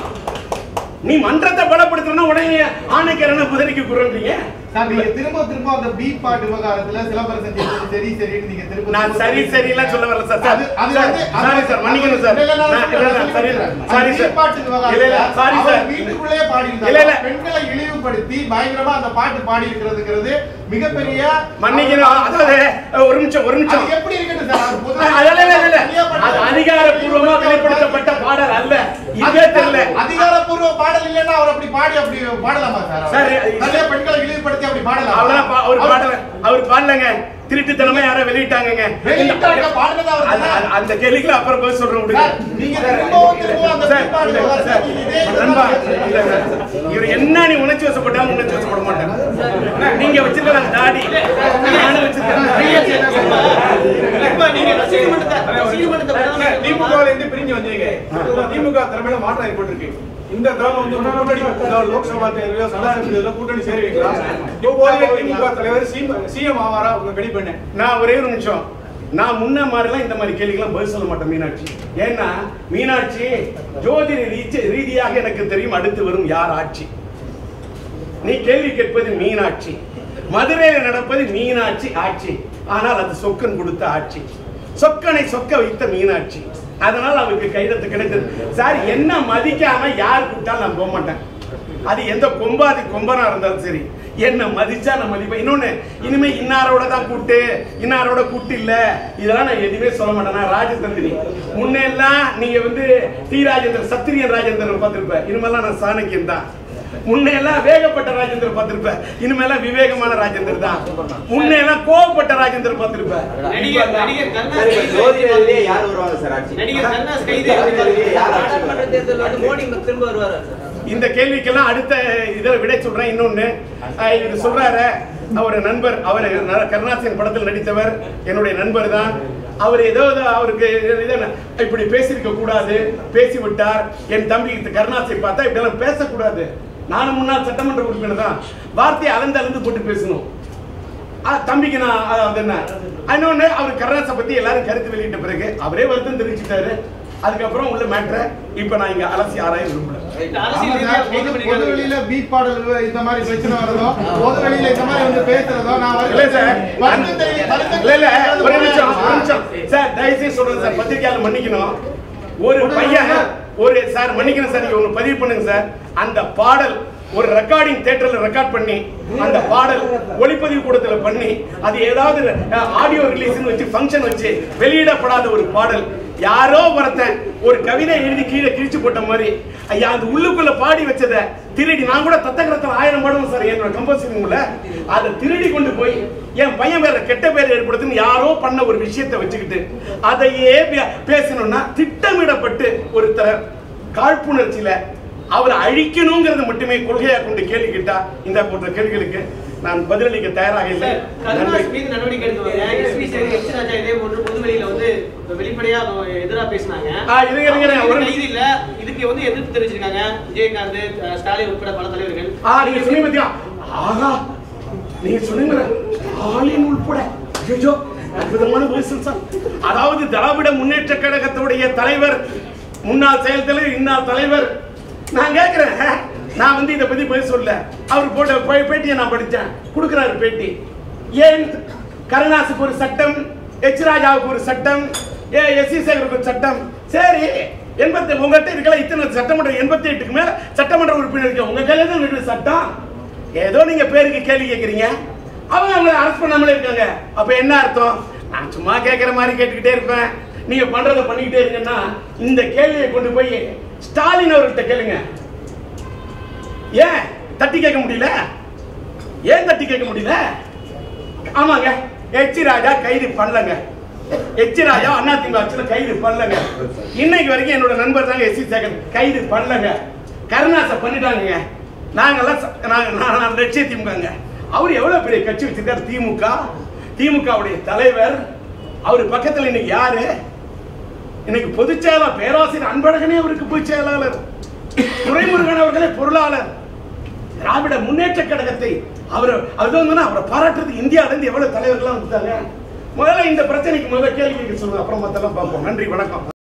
நீ மன்றத்தை பலப்படுத்தணும் உடனே ஆணைக்கரன குதிரைக்கு குறன்றீங்க சார் நீங்க திரும்ப திரும்ப அந்த பீப் பாட்டு விவகாரத்துல சிலம்பரசன் ஜெயிச்சது சரி சரின்னு நீங்க திரும்ப நான் சரி சரி எல்லாம் சொல்ல வரல சார் சார் அது- அது சார், வந்து- அது சாரி சார் மன்னிக்கணும் சார் இல்ல, இல்ல, நான் இல்ல, இல்ல, நான் சரி சொல்லிக்கிறேன். சாரி அந்த சார் பீப் பாட்டு இல்ல இல்ல விவகாரத்துல சாரி அவர் சார் வீட்டுக்குள்ளேயே பாடியிருந்தாரு. இல்ல, இல்ல. பெண்களை இழிவுபடுத்தி பயங்கரமா அந்த பாட்டு பாடி இருக்கிறதுங்கிறது மிகப்பெரிய மன்னிக்கணும் அதாவது ஒரு நிமிஷம் ஒரு நிமிஷம் அது எப்படி இருக்கட்டும் சார் அது பொதுவா- அது இல்ல, இல்ல, இல்ல, தனியா இல்ல. பண்ண- அது அதிகாரப்பூர்வமா வெளிப்படுத்தப்பட்ட பாடல் அல்ல இதே தெரியல அதிகாரப்பூர்வ பாடல் இல்லைன்னா அவர் அப்படி பாடி அப்படி பாடலாமா சார் சார், அவர்? நிறைய பெண்களை இழிவுபடுத்தி அப்படி பாடலாம் அவ்வளவுதான் பா- அவர் பாடல அவர் பாடலங்க திருட்டுத்தனமா யாரோ வெளியிட்டாங்கங்க வெளியிட்டாங்க, பாடுனது அவர் அது- அது- அந்த கேள்விக்கு அப்புறம் போய் சொல்றேன் விடுங்க சார், நீங்க திரும்பவும் திரும்பவும் அந்த சார், பீப் பாட்டு இல்ல, விவகாரத்தை சார், நீங்க இதே நண்பா, இதுதான் இல்ல, சார். இவர் என்ன நீ உணர்ச்சி வசப்பட்டாலும் உணர்ச்சி வசப்பட மாட்டேன் நீங்க வச்சிருக்கிற அந்த தாடி நானும் வச்சிருக்கேன் இப்ப நீங்க ரசிகர் மன்றத்தை ரசிகர் மன்றத்தை புனரமைக்கிறது திமுக மூலமா- ல இருந்து பிரிஞ்சு வந்தீங்க திமுக தலைமையில மாற்றம் ஏற்பட்டிருக்கு இந்த தடவை வந்து உங்க கூட்டணி இந்த லோக்சபா தேர்தலோ சட்டசபை தேர்தலோ கூட்டணி சேருவீங்களா இப்போதைய திமுக தலைவர் சிஎம் ஆவாரா உங்க கணிப்பு என்ன நான் ஒரே ஒரு நிமிஷம் நான் முன்ன மாதிரிலாம் இந்த மாதிரி கேள்விக்கெல்லாம் பதில் சொல்ல மாட்டேன் மீனாட்சி ஏன்னா மீனாட்சி ஜோதிட ரீதி- ரீதியாக எனக்கு தெரியும் அடுத்து வரும் யார் ஆட்சி நீ கேள்வி கேட்பது மீனாட்சி மதுரையில் நடப்பது மீனாட்சி ஆட்சி ஆனால் அது சொக்கன் கொடுத்த ஆட்சி சொக்கனை சொக்க வைத்த மீனாட்சி அதனால் அவருக்கு கைதத்து கிடைத்தது சார் என்ன மதிக்காம யார் கூப்பிட்டாலும் நான் போக மாட்டேன் அது எந்த கொம்பாதி கொம்பனா இருந்தாலும் சரி என்ன மதிச்சா நான் மதிப்பேன் இன்னொன்னு இனிமே இன்னாரோட தான் கூட்டு இன்னாரோட கூட்டு இல்ல இதெல்லாம் நான் எதுவுமே சொல்ல மாட்டேன் நான் ராஜதந்திரி முன்னெல்லாம் நீங்க வந்து டி ராஜேந்திரன் சத்திரியன் ராஜேந்திரன் பார்த்திருப்ப இனிமேல்லாம் நான் சாணக்கியன் தான் முன்னையெல்லாம் வேகப்பட்ட ராஜேந்திரன் பார்த்திருப்ப இனிமேலாம் விவேகமான ராஜேந்திரன் தான் முன்னையெல்லாம் கோவப்பட்ட ராஜேந்திரன் பார்த்திருப்ப நடிகர் நடிகர் கருணாஸ் சரி, கைது ஜோதிடத்திலே யார் வருவாங்க சார் ஆட்சி நடிகர் கருணாஸ் கைது ஜோதிடத்திலே யார் ஆட்சி நாடாளுமன்ற தேர்தல் வந்து மோடி திரும்ப வருவாரா சார் இந்த கேள்விக்கெல்லாம் அடுத்த இதில் விடை சொல்றேன் இன்னொன்னு அஹ் இவர் சொல்றாரு அவர் நண்பர் அவர் ந- கருணாசின் படத்தில் நடித்தவர் என்னுடைய நண்பர் தான் அவர் ஏதோ ஏதோ அவருக்கு இதை ந- இப்படி பேசியிருக்க கூடாது பேசி விட்டார் என் தம்பி கருணாசை பார்த்தா இப்படி எல்லாம் பேசக்கூடாது நானும் முன்னாள் சட்டமன்ற உறுப்பினர் தான் வார்த்தையை அளந்து அளந்து போட்டு பேசணும் ஆ, தம்பிக்கு நான் அதாவது என்ன இன்னொன்னு அவர் கருணாசை பத்தி எல்லாரும் கருத்து வெளியிட்ட பிறகு அவரே வருத்தம் தெரிவிச்சிட்டாரு அதுக்கப்புறம் உள்ள மேட்ரை இப்ப நான் இங்க அலசி ஆராய விரும்பல இந்த ஆமா அரசியல் ரீதியா சார், கைது பொது- பொது பண்ணிருக்காங்க. வெளியில பீப் பாடல் இந்த மாதிரி பிரச்சனை வரதோ பொது வெளியில இந்த மாதிரி வந்து பேசுறதோ நான் வருத்தம் இல்ல சார் வருத்தம் தெரிவி- வருத்தம் இல்ல இல்ல தெரிவிக்கிறது ஒரு நிமிஷம் ஒரு போல. நிமிஷம் சார் தயவுசெய்து சொல்றேன் சார் பத்திரிக்கையாளர் மன்னிக்கணும் ஒரு உடனே பையன் சார். ஒரு சார் மன்னிக்கணும் சார் நீங்க ஒன்று பதிவு பண்ணுங்க சார் அந்த பாடல் ஒரு ரெக்கார்டிங் தியேட்டர்ல ரெக்கார்ட் பண்ணி அந்த பாடல் ஒளிப்பதிவு கூடத்துல பண்ணி அது ஏதாவது ஆடியோ ரிலீஸ்னு வச்சு ஃபங்க்ஷன் வச்சு வெளியிடப்படாத ஒரு பாடல் யாரோ ஒருத்தன் ஒரு கவிதை எழுதி கீழே கிழிச்சு போட்ட மாதிரி ஐயா அந்த உள்ளுக்குள்ள பாடி வச்சத திருடி நான் கூட தத்தகரத்தில் ஆயிரம் பாடுவேன் சார் என்னோட கம்போசிங்ல அதை திருடி கொண்டு போய் என் பையன் வேற கெட்ட பேர் ஏற்படுத்துன்னு யாரோ பண்ண ஒரு விஷயத்தை வச்சுக்கிட்டு அதையே பே- பேசணும்னா திட்டமிடப்பட்டு ஒருத்தர் காழ்ப்புணர்ச்சியில அவரை அழிக்கணுங்கிறத மட்டுமே கொள்கையா கொண்டு கேள்வி கேட்டா இந்த போன்ற கேள்விகளுக்கு நான் பதிலளிக்க தயாராக இல்லை சார், கருணாஸ் மீது நடவடிக்கை எடுத்தவங்க எஸ்பி சேகர் எச் ராஜா இதே போன்று பொது வெளியில வந்து வெளிப்படையா எதிராக பேசினாங்க ஆ, இருங்க, இருங்க, இருங்க. ஒரு- கைது இல்ல இதுக்கு வந்து எதிர்ப்பு தெரிவிச்சிருக்காங்க விஜயகாந்த் அஹ், ஸ்டாலின் உட்பட பல தலைவர்கள் ஆ நீங்க சொன்னீங்க பாத்தியா ஆஹா நீங்க சொன்னீங்க ஸ்டாலின் உள்பட ஐயோ அற்புதமான பேசும் சார் அதாவது திராவிட முன்னேற்ற கழகத்துடைய தலைவர் முன்னாள் செயல் தலைவர் இன்னாள் தலைவர் நான் கேட்கிறேன் நான் வந்து இதை பத்தி பதில் சொல்ல அவர் போட்ட பே- பேட்டியை நான் படிச்சேன் கொடுக்குறாரு பேட்டி ஏன் கருணாசுக்கு ஒரு சட்டம் எச் ராஜாவுக்கு ஒரு சட்டம் ஏ எஸ் சி சேகருக்கு ஒரு சட்டம் சரி எண்பத்தி உங்கள்கிட்ட இருக்கல இத்தனை சட்டமன்ற எண்பத்தி எட்டுக்கு மேல சட்டமன்ற உறுப்பினர் இருக்கு உங்க கையில தான் இருக்குது சட்டம் ஏதோ நீங்க பேருக்கு கேள்வி கேட்குறீங்க அவங்க அவங்கள அரெஸ்ட் பண்ணாமலே இருக்காங்க அப்ப என்ன அர்த்தம் நான் சும்மா கேட்குற மாதிரி கேட்டுக்கிட்டே இருப்பேன் நீங்க பண்றதை பண்ணிக்கிட்டே இருங்கன்னா இந்த கேள்வியை கொண்டு போய் ஸ்டாலின் அவர்கிட்ட கேளுங்க ஏன் தட்டி கேட்க முடியல ஏன் தட்டி கேட்க முடியல ஆமாங்க எச்சி ராஜா கைது பண்ணலங்க எச்சி ராஜா அதிமுக ஆட்சியில் கைது பண்ணலங்க இன்னைக்கு வரைக்கும் என்னோட நண்பர் தாங்க எஸ்சி சேகர் கைது பண்ணலங்க கருணாசை பண்ணிட்டாங்க நாங்கெல்லாம் ச- நாங்க நான் நான் லட்சிய திமுகங்க அவர் எவ்வளவு பெரிய கட்சி வச்சிருக்காரு திமுக திமுகவுடைய தலைவர் அவர் பக்கத்துல இன்னைக்கு யாரு இன்னைக்கு பொதுச் செயலாளர் பேராசிரியர் அன்பழகனே அவருக்கு பொதுச் செயலாளர் துரைமுருகன் அவர்களே பொருளாளர் திராவிட முன்னேற்ற கழகத்தை அவர் அது வந்து அவரை பாராட்டுறதுக்கு இந்தியால இருந்து எவ்வளவு தலைவர்கள்லாம் வந்துட்டாங்க முதல்ல இந்த பிரச்சனைக்கு முதல்ல கேள்வி கேட்க சொல்லுங்க அப்புறம் மத்தெல்லாம் பார்ப்போம் நன்றி வணக்கம்